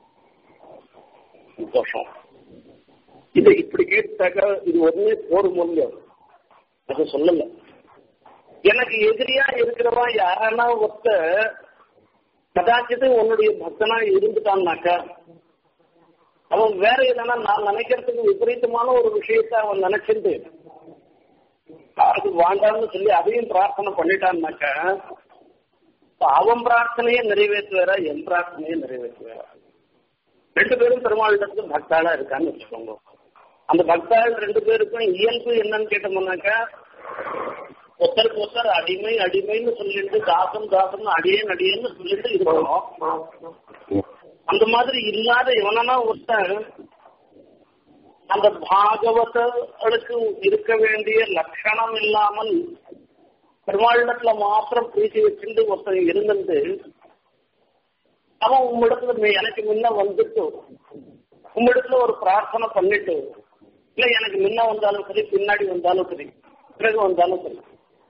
சந்தோஷம் இதை இப்படி கேட்டாக்க இது ஒண்ணே போரும் இல்லையோ அதை சொல்லல எனக்கு எதிரியா இருக்கிறவா யாரானா ஒருத்த கதாச்சித்து உன்னுடைய பக்தனா இருந்துட்டான்னாக்கா அவன் வேற எதனா நான் நினைக்கிறதுக்கு விபரீதமான ஒரு விஷயத்த அவன் நினைச்சிட்டு அது வேண்டாம்னு சொல்லி அதையும் பிரார்த்தனை பண்ணிட்டான்னாக்க அவன் பிரார்த்தனையை நிறைவேற்றுவாரா என் பிரார்த்தனையை நிறைவேற்றுவாரா ரெண்டு பேரும் பெருமாளிடத்துக்கு பக்தாளா இருக்கான்னு வச்சுக்கோங்க அந்த பக்தாள் ரெண்டு பேருக்கும் இயல்பு என்னன்னு கேட்டோம்னாக்கா ஒருத்தருக்கு ஒருத்தர் அடிமை அடிமைன்னு சொல்லிட்டு தாசம் தாசம் அடியேன் அடியேன்னு சொல்லிட்டு இருக்கணும் அந்த மாதிரி இல்லாத எவனா ஒருத்தன் அந்த பாகவதர்களுக்கு இருக்க வேண்டிய லட்சணம் இல்லாமல் பெருமாளிடத்துல மாத்திரம் பேசி வச்சுட்டு ஒருத்தன் இருந்துட்டு அவன் உம்மிடத்துல எனக்கு முன்ன வந்துட்டு உம்மிடத்துல ஒரு பிரார்த்தனை பண்ணிட்டு இல்ல எனக்கு முன்ன வந்தாலும் சரி பின்னாடி வந்தாலும் சரி பிறகு வந்தாலும் சரி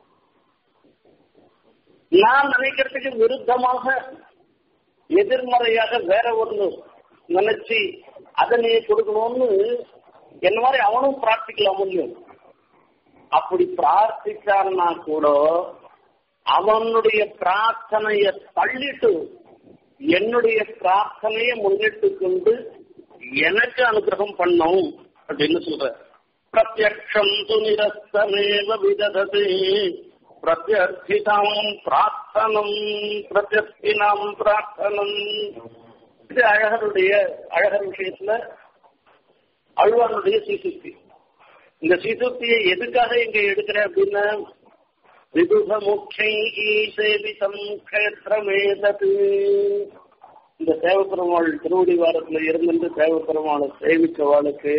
நான் நினைக்கிறதுக்கு விருத்தமாக எதிர்மறையாக வேற ஒண்ணு நினைச்சு அதை நீ கொடுக்கணும்னு என்ன மாதிரி அவனும் பிரார்த்திக்கலாம் முடியும் அப்படி பிரார்த்திச்சான்னா கூட அவனுடைய பிரார்த்தனைய தள்ளிட்டு என்னுடைய பிரார்த்தனையை முன்னிட்டு கொண்டு எனக்கு அனுகிரகம் பண்ணும் அப்படின்னு சொல்ற பிரத்யக்ஷம் து நிரஸ்தமேவ விததது பிரத்யர்த்திதாம் பிரார்த்தனம் பிரத்யர்த்தினாம் பிரார்த்தனம் இது அழகருடைய அழகர் விஷயத்துல அழ்வானுடைய சீசுக்தி இந்த சீசுக்தியை எதுக்காக இங்க எடுக்கிற அப்படின்னா விதுக முக்கிய சேவிதம் கஷேத்திரமேதது இந்த தேவப்பெருமாள் திருவடி வாரத்துல இருந்து தேவப்பெருமாளை சேவிச்சவாளுக்கு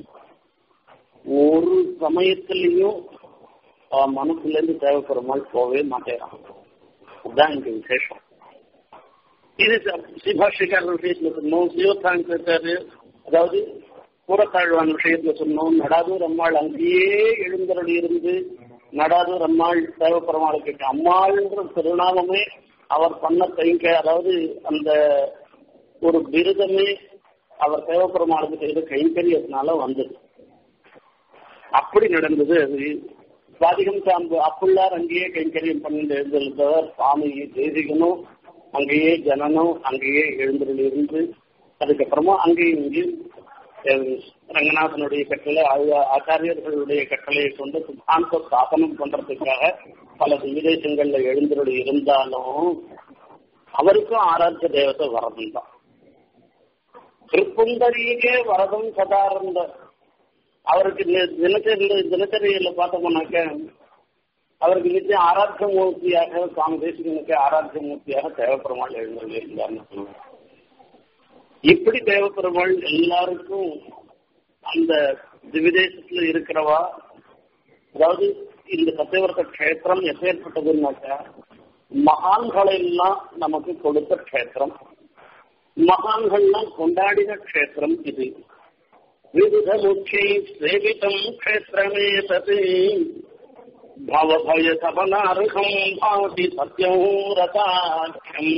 ஒரு சமயத்திலையும் மனசுல இருந்து தேவப்பெருமாள் போகவே மாட்டேறான் அதுதான் இங்க விசேஷம் இது சிபாஷிகார் விஷயத்துல சொன்னோம் சிவத்தாங்க அதாவது கூறத்தாழ்வான் விஷயத்துல சொன்னோம் நடாதூர் அம்மாள் அங்கேயே எழுந்தருள் இருந்து நடாதூர் அம்மாள் தேவப்பெருமாளுக்கு அம்மாள்ன்ற திருநாமமே அவர் பண்ண கைங்க அதாவது அந்த ஒரு விருதமே அவர் தேவப்பெருமாளுக்கு செய்த கைங்கரியத்தினால வந்தது அப்படி நடந்தது அது சுவாதிகம் சாம்பு அப்புள்ளார் அங்கேயே கைங்கரியம் பண்ணிட்டு எழுந்திருந்தவர் சுவாமி தேசிகனும் அங்கேயே ஜனனும் அங்கேயே எழுந்திருந்து இருந்து அதுக்கப்புறமா அங்கேயும் இங்கேயும் ரங்கநாதனுடைய கட்டளை ஆச்சாரியர்களுடைய கட்டளையை கொண்டு சித்தாந்த ஸ்தாபனம் பண்றதுக்காக பல விதேசங்கள்ல எழுந்தருள் இருந்தாலும் அவருக்கும் ஆராய்ச்சி தேவத்தை வரதம் தான் திருப்புந்தரியே வரதம் சதாரந்த அவருக்கு தினச்சரியில தினச்சரியில பார்த்தோம்னாக்க அவருக்கு நிச்சயம் ஆராய்ச்சி மூர்த்தியாக சுவாமி தேசிகனுக்கு ஆராய்ச்சி மூர்த்தியாக தேவப்பெருமாள் எழுந்தருள் இருந்தார்னு சொல்லுவாங்க இப்படி தேவப்பெருமாள் எல்லாருக்கும் அந்த திவிதேசத்துல இருக்கிறவா அதாவது இந்த சத்தியவர்த்த கஷேத்திரம் எப்பேற்பட்டதுன்னாக்கா மகான்களை எல்லாம் நமக்கு கொடுத்த கஷேத்திரம் மகான்கள்லாம் கொண்டாடின கஷேத்திரம் இது விவித முக்கிய சேவிதம் கஷேத்திரமே தது பவபய சபனார்ஹம் பாவதி சத்யம் ரதாட்சம்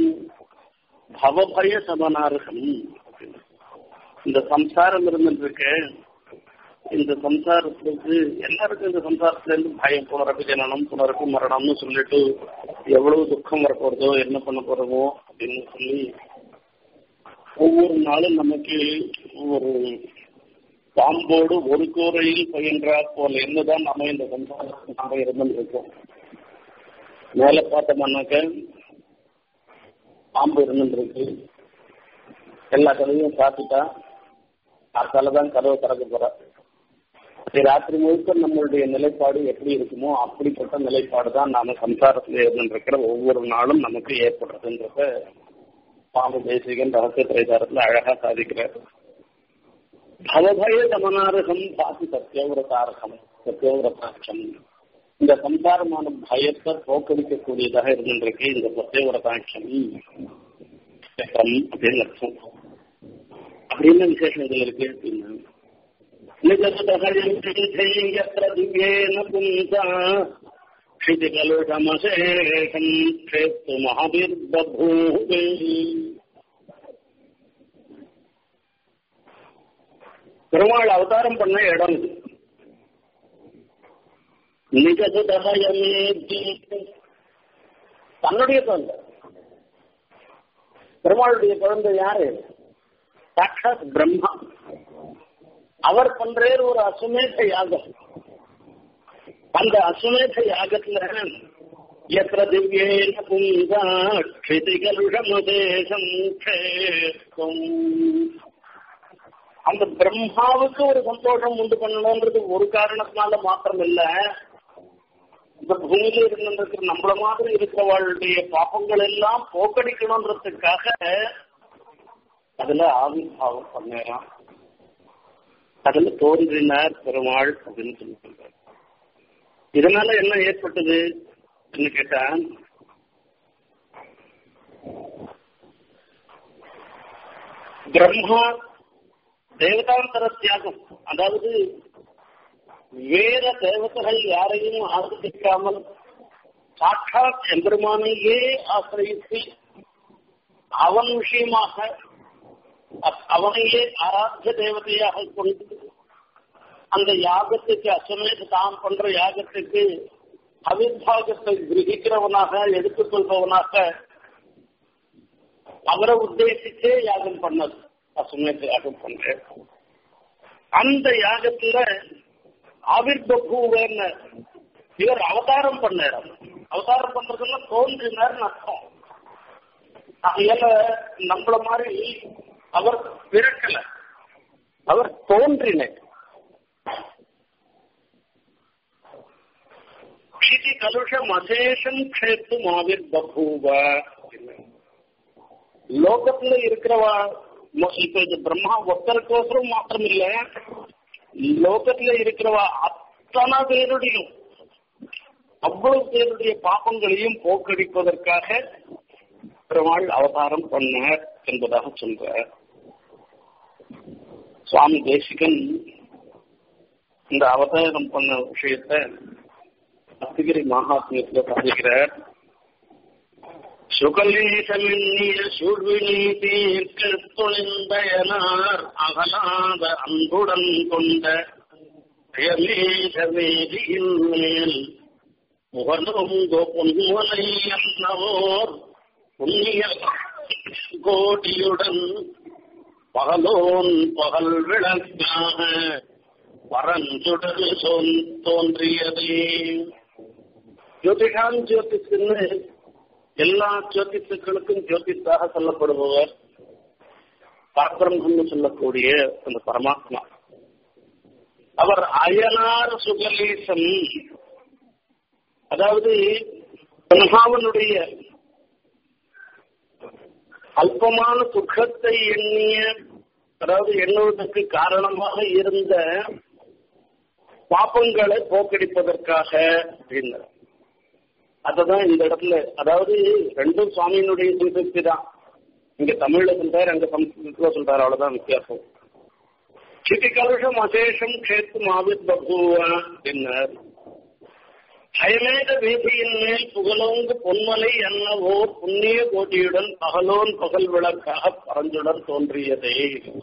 பவபய சமனார்கம் இந்த சம்சாரம் இருந்துருக்கு இந்த சம்சாரத்துக்கு எல்லாருக்கும் இந்த சம்சாரத்துல இருந்து பயம் புனரப்பு ஜனனம் புனரப்பு மரணம்னு சொல்லிட்டு எவ்வளவு துக்கம் வரப்போறதோ என்ன பண்ண போறோமோ அப்படின்னு சொல்லி ஒவ்வொரு நாளும் நமக்கு ஒரு பாம்போடு ஒரு கூரையில் பயின்றா போல என்னதான் நம்ம இந்த சம்சாரத்துக்கு நம்ம இருந்துருக்கோம் மேல பார்த்தோம்னாக்க பாம்பு இருந்துருக்கு எல்லா கதவையும் சாத்திட்டா அதால தான் கதவை திறக்க போற ராத்திரி முழுக்க நம்மளுடைய நிலைப்பாடு எப்படி இருக்குமோ அப்படிப்பட்ட நிலைப்பாடு தான் நாம சம்சாரத்தில் இருந்துருக்கிற ஒவ்வொரு நாளும் நமக்கு ஏற்படுறதுன்றத பாம்பு தேசிகன் ரகசிய திரைதாரத்துல அழகா சாதிக்கிறார் பவபய சமனாரகம் பாசி சத்தியவிரதாரகம் சத்தியவிரதாட்சம் இந்த சம்சாரமான பயத்தை போக்கடிக்கக்கூடியதாக இருந்திருக்கு இந்த சத்தியவிரதாட்சம் அப்படின்னு அர்த்தம் அப்படின்னு விசேஷம் இதுல இருக்கு அப்படின்னா क्षितिकलुषमशेषम् क्षेत्तु महाभिर्बभूवे பெருமாள் அவதாரம் பண்ண இடம் இது நிஜசுதகயமே தன்னுடைய குழந்தை பெருமாளுடைய குழந்தை யாரு சாட்சாத் சாட்சாத் பிரம்மா அவர் பண்றாரு ஒரு அசுமேத யாகம் அந்த அசுமேத யாகத்துல எத்திர திவ்யேன புங்கா க்ஷிதிகலுஷமுதேசம் க்ஷேத்தும் அந்த பிரம்மாவுக்கு ஒரு சந்தோஷம் உண்டு பண்ணணும்ன்றது ஒரு காரணத்தினால மாத்திரம் இல்ல இந்த பூமியில இருந்திருக்கிற நம்மள மாதிரி இருக்கிறவளுடைய பாப்பங்கள் எல்லாம் போக்கடிக்கணும்ன்றதுக்காக அதுல ஆவிர்வாவம் பண்ணலாம் அதுல தோன்றினார் பெருமாள் அப்படின்னு சொல்லி சொல்றாரு இதனால என்ன ஏற்பட்டது கேட்டா பிரம்மா தேவதாந்தர தியாகம் அதாவது வேற தேவதைகள் யாரையும் ஆசிரிக்காமல் சாட்சாத் எம்பெருமானையே ஆசிரியத்து அவன் விஷயமாக அவனையே ஆராத்திய தேவதையாக கொண்டு அந்த யாகத்துக்கு அசமேத தான் பண்ற யாகத்துக்கு அவிர்வாகத்தை கிரகிக்கிறவனாக எடுத்துக்கொள்பவனாக அவரை உத்தேசிச்சே யாகம் பண்ணது அசுமேத யாகம் பண்ற அந்த யாகத்துல ஆவிர்பூவன்னு இவர் அவதாரம் பண்ணார் அவதாரம் பண்றதுன்னா தோன்றினார்னு அர்த்தம் அதையால நம்மள மாதிரி அவர் பிறக்கல அவர் தோன்றினார் க்ஷிதி கலுஷம் அசேஷம் க்ஷேத்தும் ஆவிர் பபூவ லோகத்துல இருக்கிறவா இப்ப இது பிரம்மா ஒருத்தருக்கோசரம் மாத்திரம் இல்ல லோகத்துல இருக்கிறவா அத்தனை பேருடையும் அவ்வளவு பேருடைய பாப்பங்களையும் போக்கடிப்பதற்காக பெருமாள் அவதாரம் பண்ணார் என்பதாக சொல்றார் சுவாமி தேசிகன் இந்த அவதாரம் பண்ண விஷயத்த அத்திகிரி மகாத்மியத்தில் பதிகிறார் சுகலீசமின்னிய சுழ்வினி தீர்க்க துணிந்தயனார் அகலாத அன்புடன் கொண்ட வேதியின் மேல் முகனொங்கோ பொன்முலை அன்னவோர் புண்ணிய கோடியுடன் பகலோன் பகல் விளக்காக பரஞ்சுடரு தோன்றியதே ஜோதிஷான் ஜோதிஷன்னு எல்லா ஜோதிஷுக்களுக்கும் ஜோதிஷாக சொல்லப்படுபவர் பரபிரம்மன்னு சொல்லக்கூடிய அந்த பரமாத்மா அவர் அயனார் சுகலீசன் அதாவது பிரம்மாவனுடைய அல்பமான சுகத்தை எண்ணிய அதாவது எண்ணுவதற்கு காரணமாக இருந்த பாப்பங்களை போக்கடிப்பதற்காக அப்படின்னார் அததான் இந்த இடத்துல அதாவது ரெண்டும் சுவாமியினுடைய சிவசக்தி தான் இங்க தமிழ்ல சொல்றாரு அங்க சம்ஸ்கிருதத்துல சொல்றாரு அவ்வளவுதான் வித்தியாசம் சிதி கலுஷம் அசேஷம் கேத்து மாவித் பபுவ அப்படின்னார் பயமேக வீதியின் மேல் புகழோங்கு பொன்மலை என்னவோர் புண்ணிய கோட்டியுடன் பகலோன் பகல் விளக்காக பரஞ்சுடன் தோன்றியதே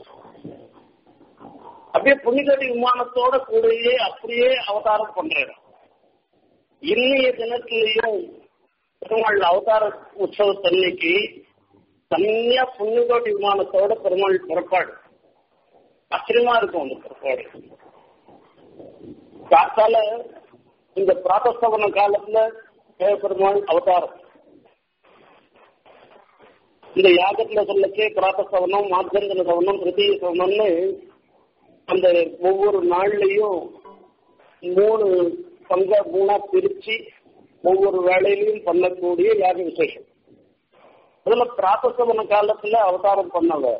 அப்படியே புனிதடி விமானத்தோட கூடயே அப்படியே அவதாரம் பண்றாரு இன்னைய தினத்திலையும் பெருமாள் அவதார உற்சவத்தன்னைக்கு தனியா புண்ணியகோட்டி விமானத்தோட பெருமாள் புறப்பாடு ஆச்சரியமா இருக்கும் அந்த புறப்பாடு காத்தால இந்த பிராத்தஸ்தவன காலத்துல பெருமாள் அவதாரம் இந்த யாகத்துல சொல்லச்சே பிராத்தஸ்தவனம் மாத்தியந்தன சவனம் திருத்தீய சவனம்னு அந்த ஒவ்வொரு நாள்லயும் மூணு பங்க மூணா பிரிச்சு ஒவ்வொரு வேலையிலையும் பண்ணக்கூடிய யாக விசேஷம் அதுல பிராத்தசவன காலத்துல அவதாரம் பண்ணவ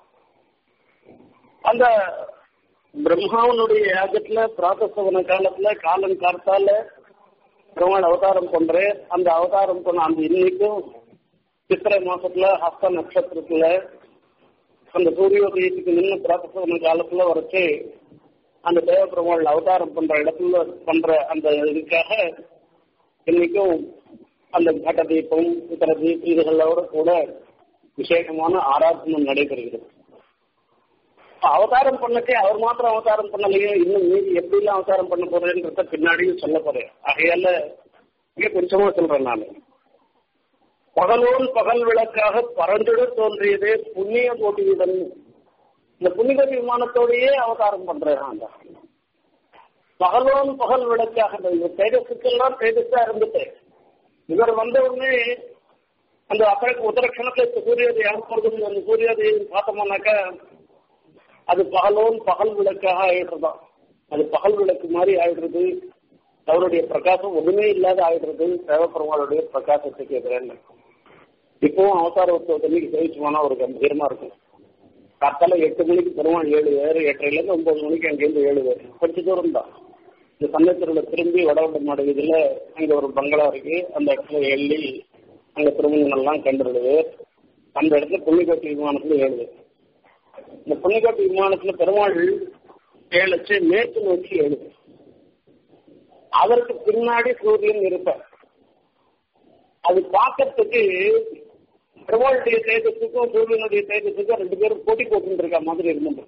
அந்த பிரம்மாவனுடைய யாகத்துல பிராத்தசவன காலத்துல காலன் கார்த்தால பெருமாள் அவதாரம் பண்றேன் அந்த அவதாரம் பண்ண அந்த இன்னைக்கும் சித்திரை மாசத்துல ஹஸ்த நட்சத்திரத்துல அந்த சூரியோதயத்துக்கு நின்று பிராத்தசவன காலத்துல வரைச்சு அந்த தேவ பெருமாள் அவதாரம் பண்ற இடத்துல பண்ற அந்த இதுக்காக இன்னைக்கும் அந்த கட்ட தீபம் இதர தீபம் இதுகளோட கூட விசேஷமான ஆராதனம் நடைபெறுகிறது அவதாரம் பண்ணச்சே அவர் மாத்திரம் அவதாரம் பண்ணலையே இன்னும் மீதி எப்படிலாம் அவதாரம் பண்ண போறேன்றத பின்னாடியும் சொல்ல போறேன் ஆகையால இங்க கொஞ்சமா சொல்றேன் நான் பகலோன் பகல் விளக்காக பறந்துட தோன்றியதே புண்ணிய கோட்டியுடன் இந்த புனிதர் விமானத்தோடையே அவதாரம் பண்றாங்க பகலோன் பகல் விளக்காக இந்த தேஜஸுக்கெல்லாம் தேஜஸா இருந்துட்டு இவர் வந்த உடனே அந்த அப்புறம் உத்தரக்ஷணத்துல சூரியோதயம் ஏற்படுறது அந்த சூரியோதயம் பார்த்தோம்னாக்கா அது பகலோன் பகல் விளக்காக ஆயிடுறதாம் அது பகல் விளக்கு மாதிரி ஆயிடுறது அவருடைய பிரகாசம் ஒண்ணுமே இல்லாத ஆயிடுறது தேவப்பெருமாளுடைய பிரகாசத்துக்கு எதிரான இப்பவும் அவதார உற்சவத்தன்னைக்கு சேவிச்சு போனா ஒரு கம்பீரமா இருக்கும் காத்தால எட்டு மணிக்கு பெருமாள் ஏழு பேர் எட்டரைல இருந்து ஒன்பது மணிக்கு அங்கேருந்து ஏழு பேர் கொஞ்சம் தூரம் தான் இந்த சந்தத்துல திரும்பி வடவண்ட மாடு இதுல அங்க ஒரு பங்களா இருக்கு அந்த இடத்துல எள்ளி அங்க திருமணங்கள்லாம் கண்டுடுது அந்த இடத்துல புள்ளிக்கோட்டை விமானத்துல ஏழுது இந்த புள்ளிக்கோட்டை விமானத்துல பெருமாள் ஏழச்சு மேற்கு நோக்கி எழுது அதற்கு பின்னாடி சூரியன் இருப்பார் அது பார்க்கறதுக்கு பெருமாளுடைய தேஜஸுக்கும் சூரியனுடைய தேஜஸுக்கும் ரெண்டு பேரும் போட்டி போட்டு இருக்க மாதிரி இருந்தது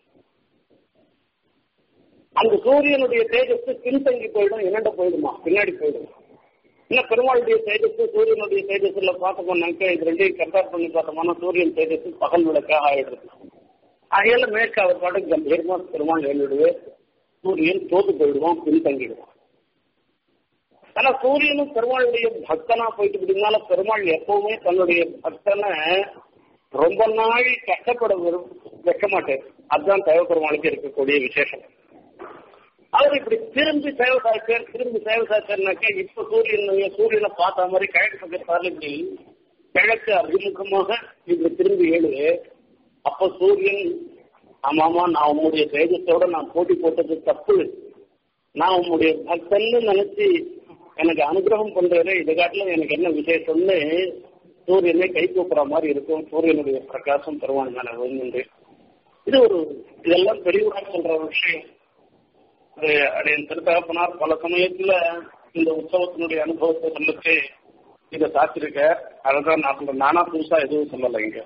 அந்த சூரியனுடைய தேஜஸ் பின்தங்கி போயிடும் என்னண்ட போயிடுமா பின்னாடி போயிடும் இன்னும் பெருமாளுடைய தேஜஸ் சூரியனுடைய தேஜஸ்ல பார்த்தோம்னாக்க இது ரெண்டையும் கம்பேர் பண்ணி பார்த்தோம்னா சூரியன் தேஜஸ் பகல் விளக்காக ஆயிடுது அகையில மேற்கு அவர் பாட்டு கம்பீரமா பெருமாள் எழுதுவே சூரியன் தோத்து போயிடுவான் பின்தங்கிடுவான் ஆனா சூரியனும் பெருமாளுடைய பக்தனா போயிட்டு அப்படின்னால பெருமாள் எப்பவுமே தன்னுடைய பக்தனை ரொம்ப நாள் கஷ்டப்பட வைக்க மாட்டார் அதுதான் தேவ பெருமாளுக்கு இருக்கக்கூடிய விசேஷம் அவர் இப்படி திரும்பி சேவை சாய்ச்சார் திரும்பி சேவை சாய்ச்சார்னாக்கா இப்ப சூரியன் சூரியனை பார்த்த மாதிரி கிழக்கு பக்கத்தால இப்படி கிழக்கு அபிமுகமாக இப்படி திரும்பி ஏழு அப்ப சூரியன் ஆமாமா நான் உங்களுடைய தேஜத்தோட நான் போட்டி போட்டது தப்பு நான் உங்களுடைய பக்தன்னு நினைச்சு எனக்கு அனுகிரகம் பண்றதுல இது காட்டிலும் எனக்கு என்ன விசேஷம்னு சூரியனை கை கூப்புற மாதிரி இருக்கும் சூரியனுடைய பிரகாசம் பெருமாள் மேல விழுந்து இது ஒரு இதெல்லாம் பெரியவராக சொல்ற ஒரு விஷயம் அது அடைய திருத்தகப்பனார் பல சமயத்துல இந்த உற்சவத்தினுடைய அனுபவத்தை சொல்லிட்டு இதை சாத்திருக்க அதுதான் நான் நானா புதுசா எதுவும் சொல்லலை இங்க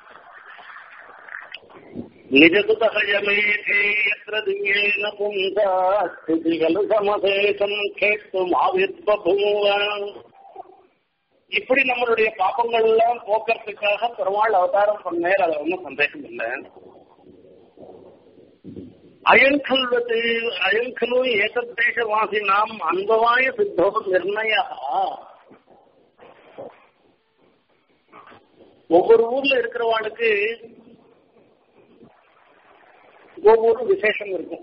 நிஜசுதகயமேதே எத்திர திவ்யேன பும்சா ஸ்துதிகலு சமசேஷம் கேட்டும் ஆவிர்பூவ இப்படி நம்மளுடைய பாப்பங்கள் எல்லாம் போக்குறதுக்காக பெருமாள் அவதாரம் பண்ணேர் அது ஒன்றும் சந்தேகம் இல்லை அயன்கல்வது அயன்கலு ஏகதேசவாசி நாம் அன்பவாய சித்தோ நிர்ணய ஒவ்வொரு ஊர்ல இருக்கிறவாளுக்கு ஒவ்வொரு விசேஷம் இருக்கும்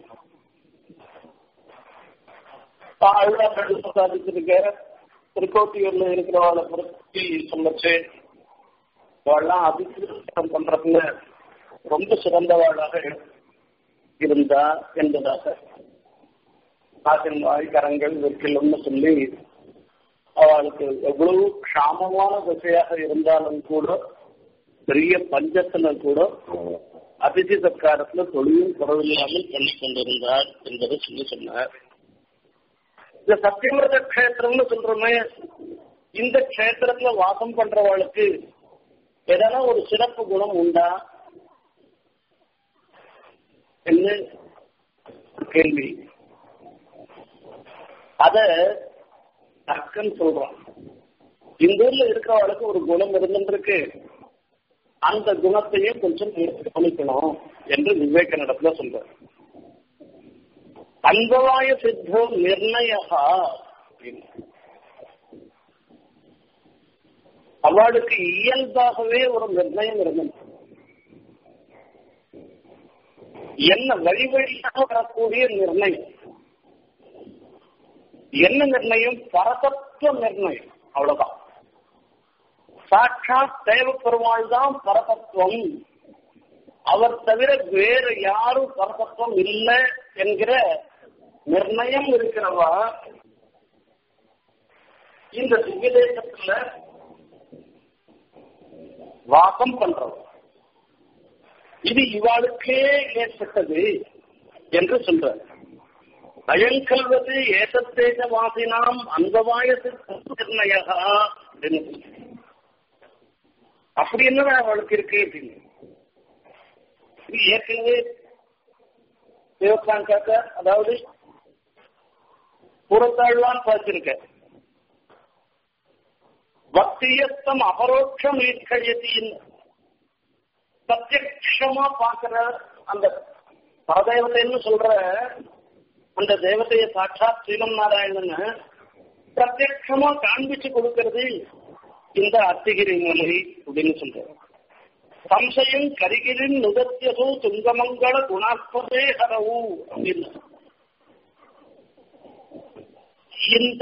சாதிச்சிருக்க திருக்கோட்டியூர்ல இருக்கிறவாளை பொறுத்தி சொல்லச்சு அவெல்லாம் அபிஷேகம் பண்றதுல ரொம்ப சிறந்தவாளாக இருந்தா என்பதாக காசின் வாய் கரங்கள் வெற்றிலும்னு சொல்லி அவளுக்கு எவ்வளவு க்ஷாமமான திசையாக இருந்தாலும் கூட பெரிய பஞ்சத்துல கூட அதிதி சத்காரத்துல தொழிலும் குறவில்லாமல் பண்ணி கொண்டிருந்தார் என்பதை சொல்லி சொன்னார் இந்த சத்தியமிரத கஷேத்திரம்னு சொல்றோமே இந்த கஷேத்திரத்துல வாசம் பண்றவாளுக்கு எதனா ஒரு சிறப்பு குணம் உண்டா என்ன கேள்வி அத தர்க்கன் சொல்றான் இந்த ஊர்ல இருக்கிறவளுக்கு ஒரு குணம் இருந்துருக்கு அந்த குணத்தையே கொஞ்சம் கவனிக்கணும் என்று விவேகனிடத்துல சொல்ற அன்பவாய சித்தோ நிர்ணயா அவளுக்கு இயல்பாகவே ஒரு நிர்ணயம் இருந்தது என்ன வழி வழியாக வரக்கூடிய நிர்ணயம் என்ன நிர்ணயம் பரதத்துவ நிர்ணயம் அவ்வளவுதான் சாட்சாத் தேவ பெருமாள் தான் பரதத்துவம் அவர் தவிர வேற யாரும் பரதத்துவம் இல்லை என்கிற நிர்ணயம் இருக்கிறவா இந்த திவ்யதேசத்துல வாசம் பண்றவா இது இவாளுக்கே ஏற்பட்டது என்று சொல்ற அயங்கல்வது ஏசத்தேஜ வாசினாம் அந்தவாயது நிர்ணயா அப்படின்னு அப்படி என்ன அவளுக்கு இருக்கு அப்படின்னு இது ஏற்கனவே சிவகாந்தாக்க அதாவது புறத்தாழ்வான் பார்த்திருக்க பக்தியத்தம் அபரோட்சம் ஈட்கழியத்தின் பிரத்யக்ஷமா பார்க்கிற அந்த பரதேவதைன்னு சொல்ற அந்த தேவதையை சாட்சாத் ஸ்ரீமன் நாராயணன் பிரத்யட்சமா காண்பிச்சு கொடுக்கிறது இந்த அத்திகிரி மலை அப்படின்னு சொல்றாரு சம்சயம் கரிகிரின் நுகத்தியசோ துங்கமங்கள குணாஸ்பதே ஹரவு அப்படின்னு இந்த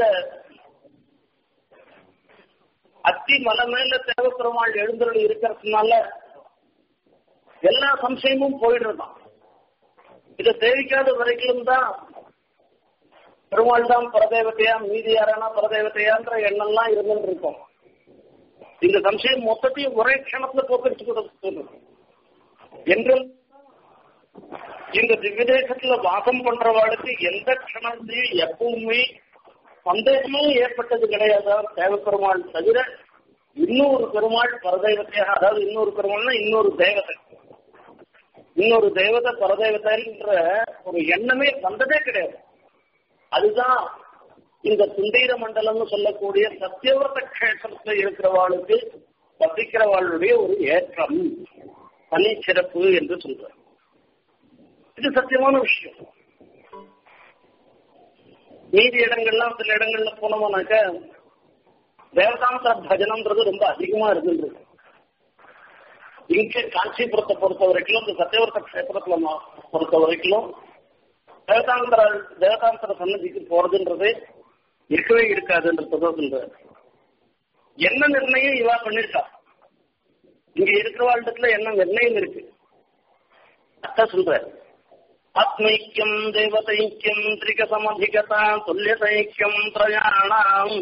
அத்தி மலை மேல தேவப்பெருமாள் எழுந்தருள் இருக்கிறதுனால எல்லா சம்சயமும் போயிடுறதான் இதை தெரிவிக்காத வரைக்கும் தான் பெருமாள் தான் பரதேவத்தையா மீதி யாரானா பரதேவத்தையான்ற எண்ணம்லாம் இருந்துட்டு இருக்கும் இந்த சம்சயம் மொத்தத்தையும் ஒரே க்ஷணத்துல போக்கடிச்சு கொடுத்து என்றும் இந்த திவ்யதேசத்துல வாசம் பண்றவாளுக்கு எந்த க்ஷணத்தையும் எப்பவுமே சந்தேகமும் ஏற்பட்டது கிடையாது தேவப்பெருமாள் தவிர இன்னொரு பெருமாள் பரதெய்வத்தையாக அதாவது இன்னொரு பெருமாள்னா இன்னொரு தேவதை இன்னொரு தேவதை பரதேவதைன்ற ஒரு எண்ணமே வந்ததே கிடையாது அதுதான் இந்த சுந்தீர மண்டலம்னு சொல்லக்கூடிய சத்தியவர்த்த கஷேத்திரத்துல இருக்கிறவாளுக்கு வசிக்கிறவாளுடைய ஒரு ஏற்றம் தனி சிறப்பு என்று சொல்றார் இது சத்தியமான விஷயம் மீதி இடங்கள்லாம் சில இடங்கள்ல போனோம்னாக்க தேவதாந்திர பஜனம்ன்றது ரொம்ப அதிகமா இருந்துருக்கு இங்கே காஞ்சிபுரத்தை பொறுத்த வரைக்கும் இந்த சத்தியவர்த்த கஷேத்திரத்துல பொறுத்த வரைக்கும் தேவதாந்திர தேவதாந்திர சன்னதிக்கு போறதுன்றது இருக்கவே இருக்காதுன்றத சொல்றாரு என்ன நிர்ணயம் இவா பண்ணிருக்கா இங்க இருக்கிறவாழ்டத்துல என்ன நிர்ணயம் இருக்கு அதான் சொல்றாரு ஆத்மைக்கியம் தேவதைக்கியம் திரிகசமதிகதா துல்லியதைக்கியம் பிரயாணாம்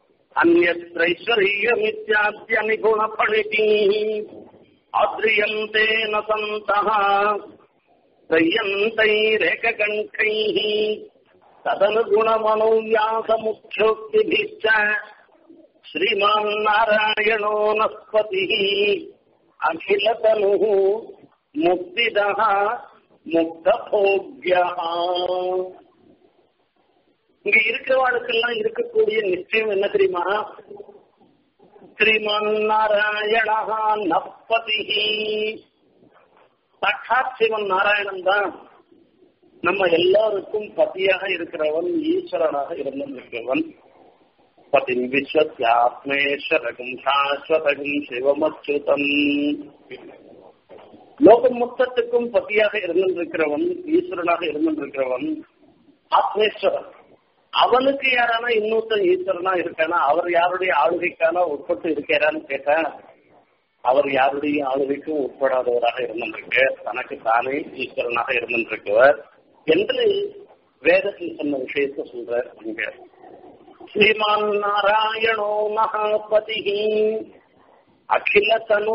அந்நைஸ்வரியமித்யாத்ய நிகுண பணிதி ஆத்ரியந்தே ந சந்தः त्रय्यन्तैरेककण्ठैः तदनुगुणमनोव्यासमुख्योक्तिभिश्च श्रीमान् नारायणो नस्पतिः अखिलतनुः मुक्तिदः मुक्तभोग्यः இங்க இருக்கிறவாளுக்கெல்லாம் இருக்கக்கூடிய நிச்சயம் என்ன தெரியுமா ஸ்ரீமன் நாராயணா நப்பதிஹி சாட்சாத் சிவன் நாராயணன் தான் நம்ம எல்லாருக்கும் பதியாக இருக்கிறவன் ஈஸ்வரனாக இருந்திருக்கிறவன் பதி விஸ்வத்யாத்மேஸ்வரகும் சாஸ்வதகும் சிவமச்சுதம் லோகம் மொத்தத்துக்கும் பதியாக இருந்திருக்கிறவன் ஈஸ்வரனாக இருந்திருக்கிறவன் ஆத்மேஸ்வரன் அவனுக்கு யாரானா இன்னொருத்தன் ஈஸ்வரனா இருக்கானா அவர் யாருடைய ஆளுகைக்கான உட்பட்டு இருக்கிறான்னு கேட்டா அவர் யாருடைய ஆளுகைக்கும் உட்படாதவராக இருந்திருக்கு தனக்கு தானே ஈஸ்வரனாக இருந்திருக்கவர் என்று வேதத்தில் சொன்ன விஷயத்தை சொல்றார் அங்க ஸ்ரீமான் நாராயணோ மகாபதி அகில தனு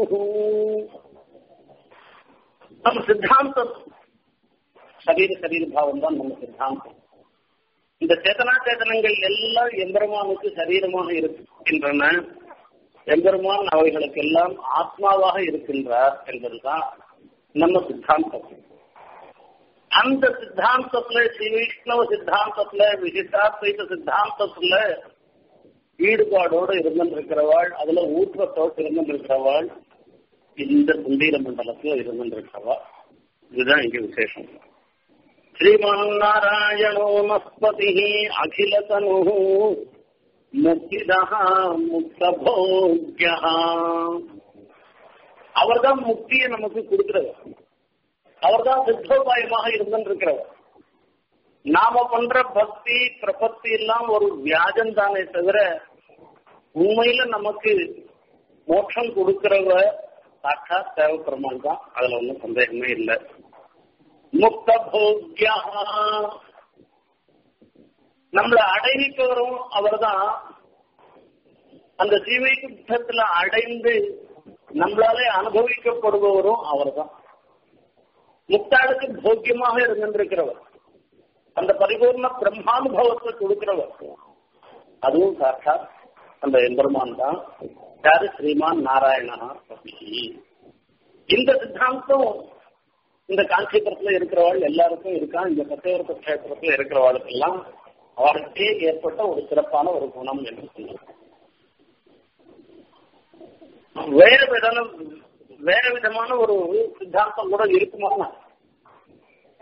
நம்ம சித்தாந்தம் சரீர சரீர பாவம் தான் நம்ம சித்தாந்தம் இந்த சேதனா சேதனங்கள் எல்லாம் எம்பெருமானுக்கு சரீரமாக இருக்கின்றன எம்பெருமான் அவைகளுக்கு எல்லாம் ஆத்மாவாக இருக்கின்றார் என்பதுதான் நம்ம சித்தாந்தம் அந்த சித்தாந்தத்துல ஸ்ரீ வைஷ்ணவ சித்தாந்தத்துல விசிஷ்டாத்வைத சித்தாந்தத்துல ஈடுபாடோடு இருந்திருக்கிறவாள் அதுல ஊற்றத்தோடு இருந்திருக்கிறவாள் இந்த புண்டீர மண்டலத்துல இருந்திருக்கிறவா இதுதான் இங்க விசேஷம் ஸ்ரீமான் நாராயணோ மஸ்பதி அகில தனு முக்திதா முக்தபோக்யா அவர்தான் முக்தியை நமக்கு கொடுக்கிறவர் அவர்தான் சித்தோபாயமாக இருந்திருக்கிறவர் நாம பண்ற பக்தி பிரபத்தி எல்லாம் ஒரு வியாஜம் தானே தவிர உண்மையில நமக்கு மோட்சம் கொடுக்கிறவ சாட்சா தேவப்பெருமான் தான் அதுல ஒன்றும் சந்தேகமே இல்லை முக்த போக்யா நம்மளை அடைவிப்பவரும் அவர்தான் அந்த ஜீவைக்குத்தத்துல அடைந்து நம்மளாலே அனுபவிக்கப்படுபவரும் அவர்தான் முக்தாளுக்கு போக்கியமாக இருந்திருக்கிறவர் அந்த பரிபூர்ண பிரம்மானுபவத்தை கொடுக்கிறவர் அதுவும் சாட்சாத் அந்த எம்பெருமான் தான் யாரு ஸ்ரீமான் நாராயணா இந்த சித்தாந்தம் இந்த காஞ்சிபுரத்துல இருக்கிறவாள் எல்லாருக்கும் இருக்கான் இந்த சத்தியவரத்த கஷேத்திரத்துல இருக்கிறவாளுக்கு எல்லாம் அவருக்கே ஏற்பட்ட ஒரு சிறப்பான ஒரு குணம் என்று சொன்னார் வேற விதம் வேற விதமான ஒரு சித்தாந்தம் கூட இருக்குமா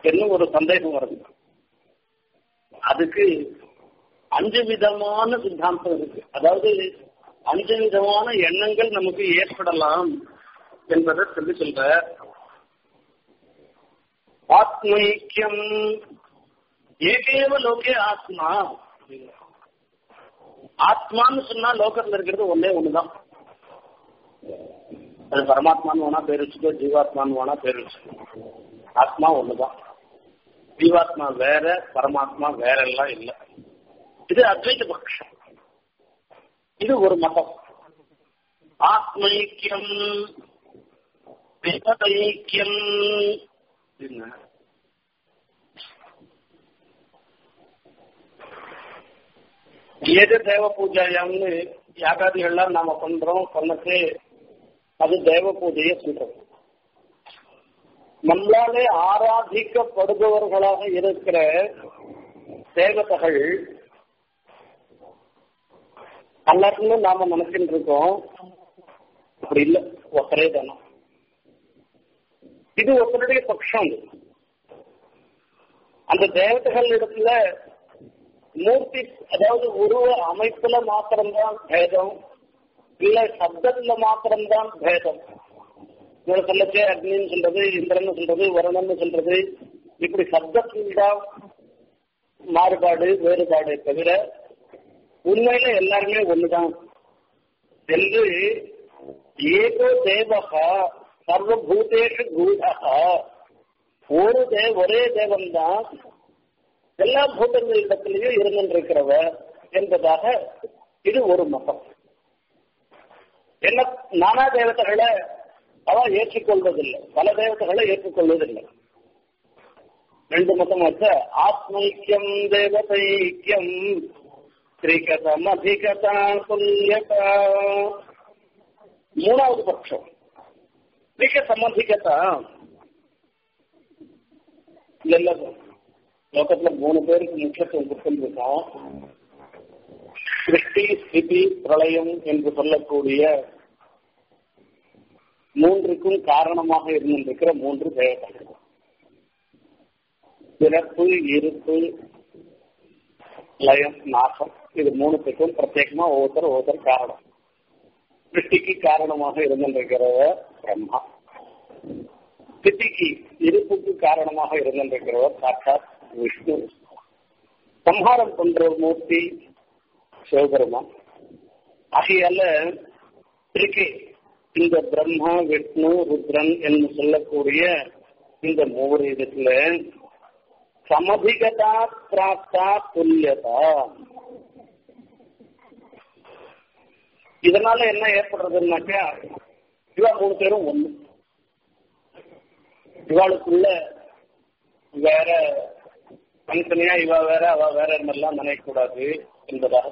என்ன ஒரு சந்தேகம் வருது அதுக்கு அஞ்சு விதமான சித்தாந்தம் இருக்கு அதாவது அஞ்சு விதமான எண்ணங்கள் நமக்கு ஏற்படலாம் என்பதை சொல்லி சொல்ற ஆத்மைக்கியம் ஏகேவ லோகே ஆத்மா ஆத்மான்னு சொன்னா லோகத்துல இருக்கிறது ஒன்னே ஒண்ணுதான் அது பரமாத்மான்னு வேணா பேர் வச்சுக்கோ ஜீவாத்மான்னு வேணா பேர் வச்சுக்கோ ஆத்மா ஒண்ணுதான் ஜீவாத்மா வேற பரமாத்மா வேற எல்லாம் இல்லை இது அத்வைத பட்சம் இது ஒரு மதம் ஆத்மைக்கியம் தேவதைக்கியம் என்ன எது தேவ பூஜையாம்னு யாகாதிகள்லாம் நாம பண்றோம் பண்ணது அது தேவ பூஜையை சொல்றோம் நம்மளாலே ஆராதிக்கப்படுபவர்களாக இருக்கிற தேவதைகள் எல்லாருமே நாம நினைச்சுட்டு இருக்கோம் அப்படி இல்லை ஒத்தரே தானே இது ஒருத்தருடைய பட்சம் அந்த தேவதைகள் இடத்துல மூர்த்தி அதாவது உருவ அமைப்புல மாத்திரம்தான் பேதம் இல்ல சப்தத்துல மாத்திரம்தான் பேதம் இவரை சொல்லச்சே அக்னின்னு சொல்றது இந்திரன் சொல்றது வருணன்னு சொல்றது இப்படி சப்தத்தில் தான் மாறுபாடு வேறுபாடு தவிர உண்மையில எல்லாருமே ஒண்ணுதான் என்று ஏகோ தேவகா சர்வபூதேஷு கூடகா ஒரு தே ஒரே தேவன் தான் எல்லா பூதங்களிடத்திலையும் இருந்திருக்கிறவ என்பதாக இது ஒரு மதம் என்ன நானா தேவதைகளை அவ ஏற்றுக்கொள்வதில்லை பல தேவதைகளை ஏற்றுக்கொள்வதில்லை ரெண்டு மதம் வச்ச ஆத்மைக்கியம் தேவதைக்கியம் ஸ்ரீகதம் அதிகதா துல்லியதா மூணாவது பட்சம் ஸ்ரீக சம்மதிக்கத்தா இல்ல லோகத்துல மூணு பேருக்கு முக்கியத்துவம் கொடுத்துருக்கோம் சிருஷ்டி ஸ்திதி பிரளயம் என்று சொல்லக்கூடிய மூன்றுக்கும் காரணமாக இருந்திருக்கிற மூன்று தேவதைகள் பிறப்பு இருப்பு லயம் நாசம் இது மூணுத்துக்கும் பிரத்யேகமா ஒவ்வொருத்தர் ஒவ்வொருத்தர் காரணம் சிருஷ்டிக்கு காரணமாக இருந்திருக்கிறவ பிரம்மா ஸ்திதிக்கு இருப்புக்கு காரணமாக இருந்திருக்கிறவர் சாட்சாத் விஷ்ணு சம்ஹாரம் பண்ற மூர்த்தி சிவபெருமான் ஆகையால இருக்கு இந்த பிரம்மா விஷ்ணு ருத்ரன் என்று சொல்லக்கூடிய இந்த மூவர் இடத்துல சமதிகதா பிராப்தா துல்லியதா இதனால என்ன ஏற்படுறதுன்னாக்கா இவா மூணு பேரும் ஒண்ணு இவாளுக்குள்ள வேற தனித்தனியா இவ வேற அவ வேற எல்லாம் நினைக்கக்கூடாது என்பதாக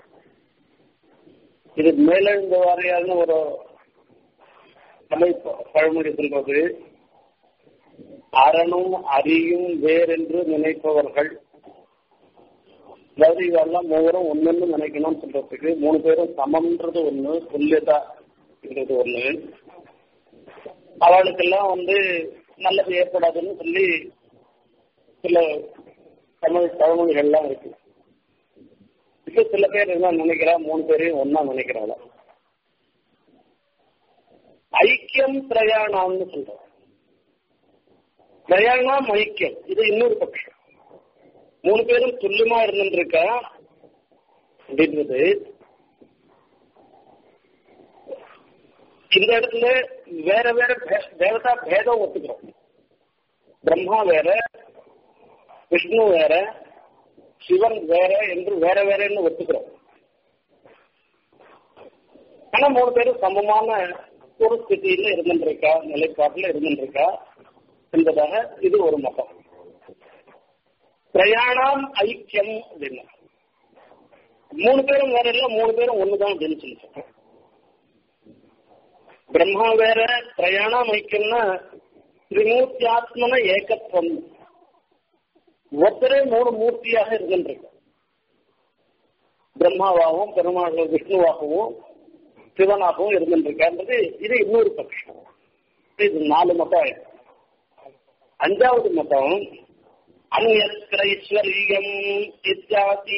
இது மேலெழுந்த வாரியான ஒரு தமிழ் பழமொழி சொல்றது அரணும் அரியும் வேறென்று நினைப்பவர்கள் அதாவது இவெல்லாம் மூவரும் ஒண்ணுன்னு நினைக்கணும்னு சொல்றதுக்கு மூணு பேரும் சமம்ன்றது ஒண்ணு துல்லியதா என்றது ஒண்ணு அவளுக்கெல்லாம் வந்து நல்லது ஏற்படாதுன்னு சொல்லி சில தமிழ் பழமொழிகள்லாம் இருக்கு இப்ப சில பேர் என்ன நினைக்கிறா மூணு பேரையும் ஒன்னா நினைக்கிறாங்க ஐக்கியம் பிரயாணம்னு சொல்றோம் பிரயாணம் ஐக்கியம் இது இன்னொரு பட்சம் மூணு பேரும் துல்லியமா இருந்துருக்கா அப்படின்றது இந்த இடத்துல வேற வேற தேவதா பேதம் ஒத்துக்கிறோம் பிரம்மா வேற விஷ்ணு வேற சிவன் வேற என்று வேற வேறன்னு ஒத்துக்கிறோம் ஆனா மூணு பேரும் சமமான ஒரு ஸ்திதியில இருந்துருக்கா நிலைப்பாட்டுல இருந்துருக்கா என்பதாக இது ஒரு மதம் பிரயாணம் ஐக்கியம் அப்படின்னா மூணு பேரும் வேற இல்ல மூணு பேரும் ஒண்ணுதான் அப்படின்னு சொல்லி பிரம்மா வேற பிரயாணம் ஐக்கியம்னா திரிமூர்த்தியாத்மன ஏகத்துவம் ஒருத்தரே மூணு மூர்த்தியாக இருக்கின்றது பிரம்மாவாகவும் பெருமாள் விஷ்ணுவாகவும் சிவனாகவும் இருந்திருக்கான்றது இது இன்னொரு பட்சம் இது நாலு மதம் அஞ்சாவது மதம் அந்நைஸ்வரியம் இத்தியாதி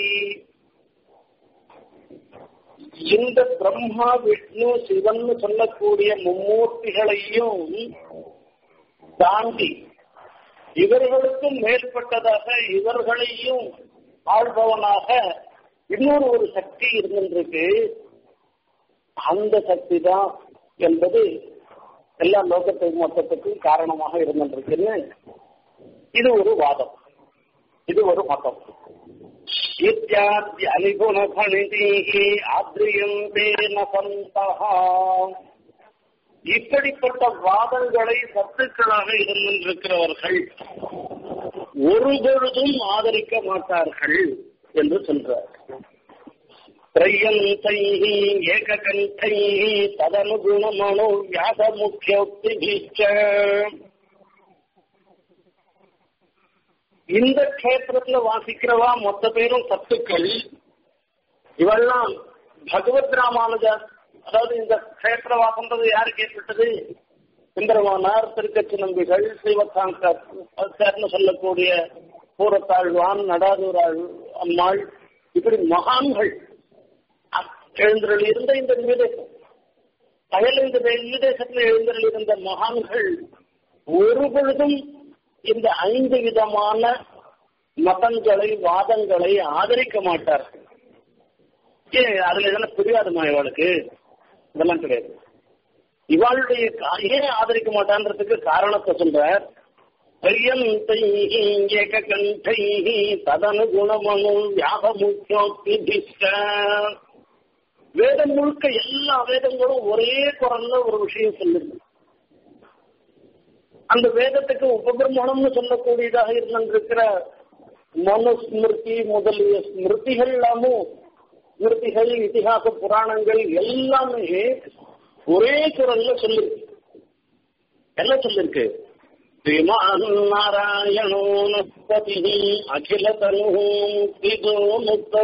இந்த பிரம்மா விஷ்ணு சிவன் சொல்லக்கூடிய மும்மூர்த்திகளையும் தாண்டி இவர்களுக்கும் மேற்பட்டதாக இவர்களையும் ஆள்பவனாக இன்னொரு ஒரு சக்தி இருந்திருக்கு அந்த சக்தி தான் என்பது எல்லா லோகத்தை மொத்தத்துக்கும் காரணமாக இருந்திருக்குன்னு இது ஒரு வாதம் இது ஒரு மதம் இத்தியாதி அலிகுண கணிதீகி ஆத்ரியந்தே நசந்தகா இப்படிப்பட்ட வாதங்களை சத்துக்களாக இருந்திருக்கிறவர்கள் ஒரு பொழுதும் ஆதரிக்க மாட்டார்கள் என்று சொல்றார் त्रय्यन्तैः एककण्ठैः तदनुगुणमणो व्यासमुख्योक्तिभिश्च இந்த க்ஷேத்திரத்துல வாசிக்கிறவா மொத்த பேரும் சத்துக்கள் இவெல்லாம் பகவத் ராமானுஜா அதாவது இந்த க்ஷேத்திர வாசம்ன்றது யாருக்கு ஏற்பட்டது சுந்தரமானார் திருக்கச்சி நம்பிகள் ஸ்ரீவத்சாங்கர்னு சொல்லக்கூடிய பூரத்தாழ்வான் நடாதூராள் அம்மாள் இப்படி மகான்கள் எழுந்தருள் இருந்த இந்த நிமிதேசம் அயல் இந்த நிமிதேசத்தில் எழுந்தருள் இருந்த மகான்கள் ஒரு பொழுதும் இந்த ஐந்து விதமான மதங்களை வாதங்களை ஆதரிக்க மாட்டார்கள் ஏன் அதுல இதெல்லாம் புரியாதுமா இவளுக்கு இதெல்லாம் கிடையாது இவாளுடைய ஏன் ஆதரிக்க மாட்டான்றதுக்கு காரணத்தை சொல்றார் ஏககண்டை ததனுகுணமனு வியாபமுக்கியோக்திபிஷ்ட வேதம் முழுக்க எல்லா வேதங்களும் ஒரே குரல்ல ஒரு விஷயம் சொல்லுது அந்த வேதத்துக்கு உபபிரமணம்னு சொல்லக்கூடியதாக இருந்திருக்கிற மனுஸ்மிருதி முதலிய ஸ்மிருதிகள் எல்லாமும் ஸ்மிருதிகள் இதிகாச புராணங்கள் எல்லாமே ஒரே குரல்ல சொல்லிருக்கு என்ன சொல்லிருக்கு ஸ்ரீமான் நாராயணோ நஸ்பதி அகில தனு முக்திதோ முக்த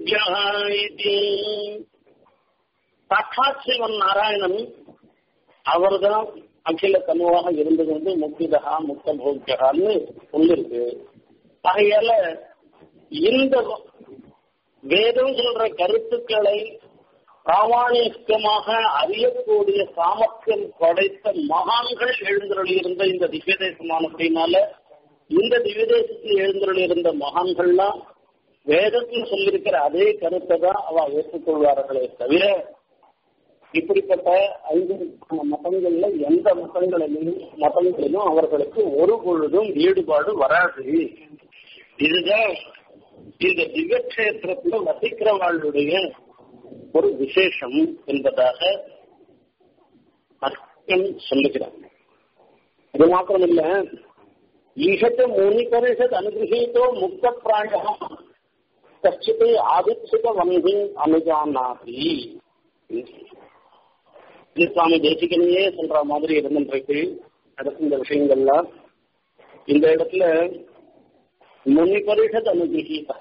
சாட்சாத் சிவன் நாராயணன் அவர்தான் அகில தனுவாக இருந்தது வந்து முக்திதகா முக்த போக்கியகான்னு சொல்லிருக்கு ஆகையால இந்த வேதம் சொல்ற கருத்துக்களை பிராமாணிகமாக அறியக்கூடிய சாமர்த்தியம் படைத்த மகான்கள் எழுந்தருள் இருந்த இந்த திவ்யதேசமானபடினால இந்த திவ்யதேசத்தில் எழுந்தருள் இருந்த மகான்கள்லாம் வேதத்தில் சொல்லியிருக்கிற அதே கருத்தை தான் அவ ஏற்றுக்கொள்வார்களே தவிர இப்படிப்பட்ட ஐந்து மதங்கள்ல எந்த மதங்களிலும் மதங்களிலும் அவர்களுக்கு ஒரு பொழுதும் ஈடுபாடு வராது இதுதான் இந்த திவ்யக்ஷேத்திரத்துல வசிக்கிறவாளுடைய ஒரு விசேஷம் என்பதாக அர்த்தம் சொல்லுகிறார் இது மாத்திரமில்ல ஈஷத்து முனி பரிஷத் அனுகிரகீதோ முக்த பிராய கச்சித்து ஆதித்சித வந்தி அனுஜானாதி சுவாமி தேசிகனையே சொல்ற மாதிரி இருந்துருக்கு அடுத்த இந்த விஷயங்கள்லாம் இந்த இடத்துல முனி பரிஷத் அனுகிரகீதா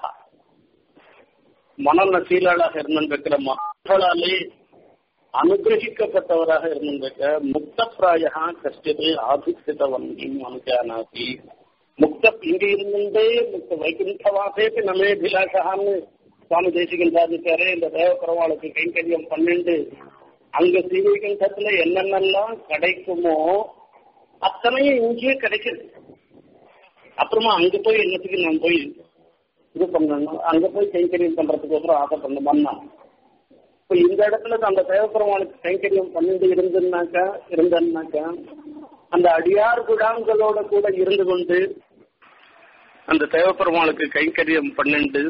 மனநசீலாளாக இருந்திருக்கிற மக்களாலே அனுகிரகிக்கப்பட்டவராக இருந்திருக்க முக்த பிராயா கஷ்டத்தை ஆதிசித்தவன் அனுஜானாதி முக்த இங்க இருந்தே முக்த வைகுண்டவாசேக்கு நமே அபிலாஷான்னு சுவாமி தேசிகன் சாதிச்சாரு இந்த தேவபெருமாளுக்கு கைங்கரியம் பன்னெண்டு அங்க ஸ்ரீவைகுண்டத்துல என்னென்னலாம் கிடைக்குமோ அத்தனையும் இங்கேயே கிடைக்குது அப்புறமா அங்க போய் என்னத்துக்கு நான் போய் இது பண்ணணும் அங்க போய் கைங்கரியம் பண்றதுக்கு அப்புறம் ஆசை பண்ணணும்னா இப்ப இந்த இடத்துல அந்த தேவபெருமானுக்கு கைங்கரியம் பண்ணிட்டு இருந்துன்னாக்கா இருந்தன்னாக்கா அந்த அடியார் குடாங்களோட கூட இருந்து கொண்டு அந்த தேவபெருமானுக்கு கைங்கரியம் பண்ணிண்டு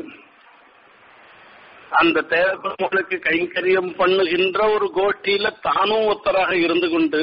அந்த தேவபெருமானுக்கு கைங்கரியம் பண்ணுகின்ற ஒரு கோட்டியில தானும் ஒத்தராக இருந்து கொண்டு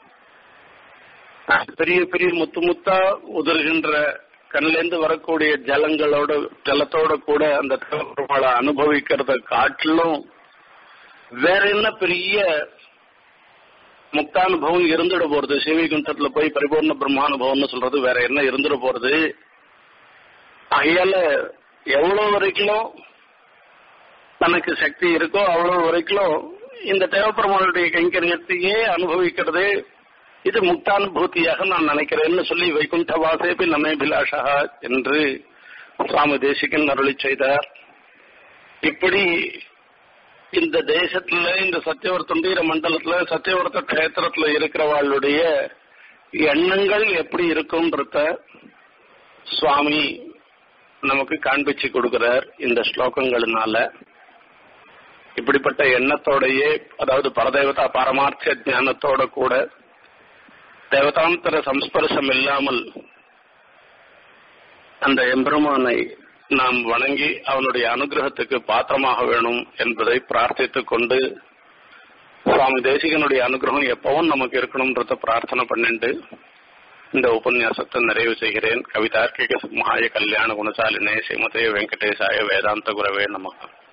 பெரிய பெரிய முத்து முத்தா உதறுகின்ற கண்ணிலேருந்து வரக்கூடிய ஜலங்களோட ஜலத்தோட கூட அந்த தேவபெருமாளை அனுபவிக்கிறத காட்டிலும் வேற என்ன பெரிய முக்தானுபவம் இருந்துட போறது சிவகுண்டத்துல போய் பரிபூர்ண பிரம்மானுபவம்னு சொல்றது வேற என்ன இருந்துட போறது அகையால எவ்வளவு வரைக்கும் தனக்கு சக்தி இருக்கோ அவ்வளவு வரைக்கும் இந்த தேவப்பெருமானுடைய கைங்கரியத்தையே அனுபவிக்கிறது இது முக்தானுபூதியாக நான் நினைக்கிறேன்னு சொல்லி வைகுண்ட வாசேபி நமேபிலாஷா என்று சுவாமி தேசிகன் அருளி செய்தார் இப்படி இந்த தேசத்துல இந்த சத்தியவர்த்தண்டீர மண்டலத்துல சத்தியவர்த்த கஷேத்திரத்துல இருக்கிறவாளுடைய எண்ணங்கள் எப்படி இருக்கும்ன்றத சுவாமி நமக்கு காண்பிச்சு கொடுக்கிறார் இந்த ஸ்லோகங்களினால இப்படிப்பட்ட எண்ணத்தோடையே அதாவது பரதேவதா பாரமார்த்திய ஞானத்தோட கூட தேவதாந்தர சம்ஸ்பர்சம் இல்லாமல் அந்த எம்பெருமானை நாம் வணங்கி அவனுடைய அனுகிரகத்துக்கு பாத்திரமாக வேணும் என்பதை பிரார்த்தித்துக் கொண்டு சுவாமி தேசிகனுடைய அனுகிரகம் எப்பவும் நமக்கு இருக்கணும்ன்றத பிரார்த்தனை பண்ணிட்டு இந்த உபன்யாசத்தை நிறைவு செய்கிறேன் கவிதார்க்கிக மகாய கல்யாண குணசாலினே ஸ்ரீமதே வெங்கடேசாய வேதாந்த குரவே நமக்கு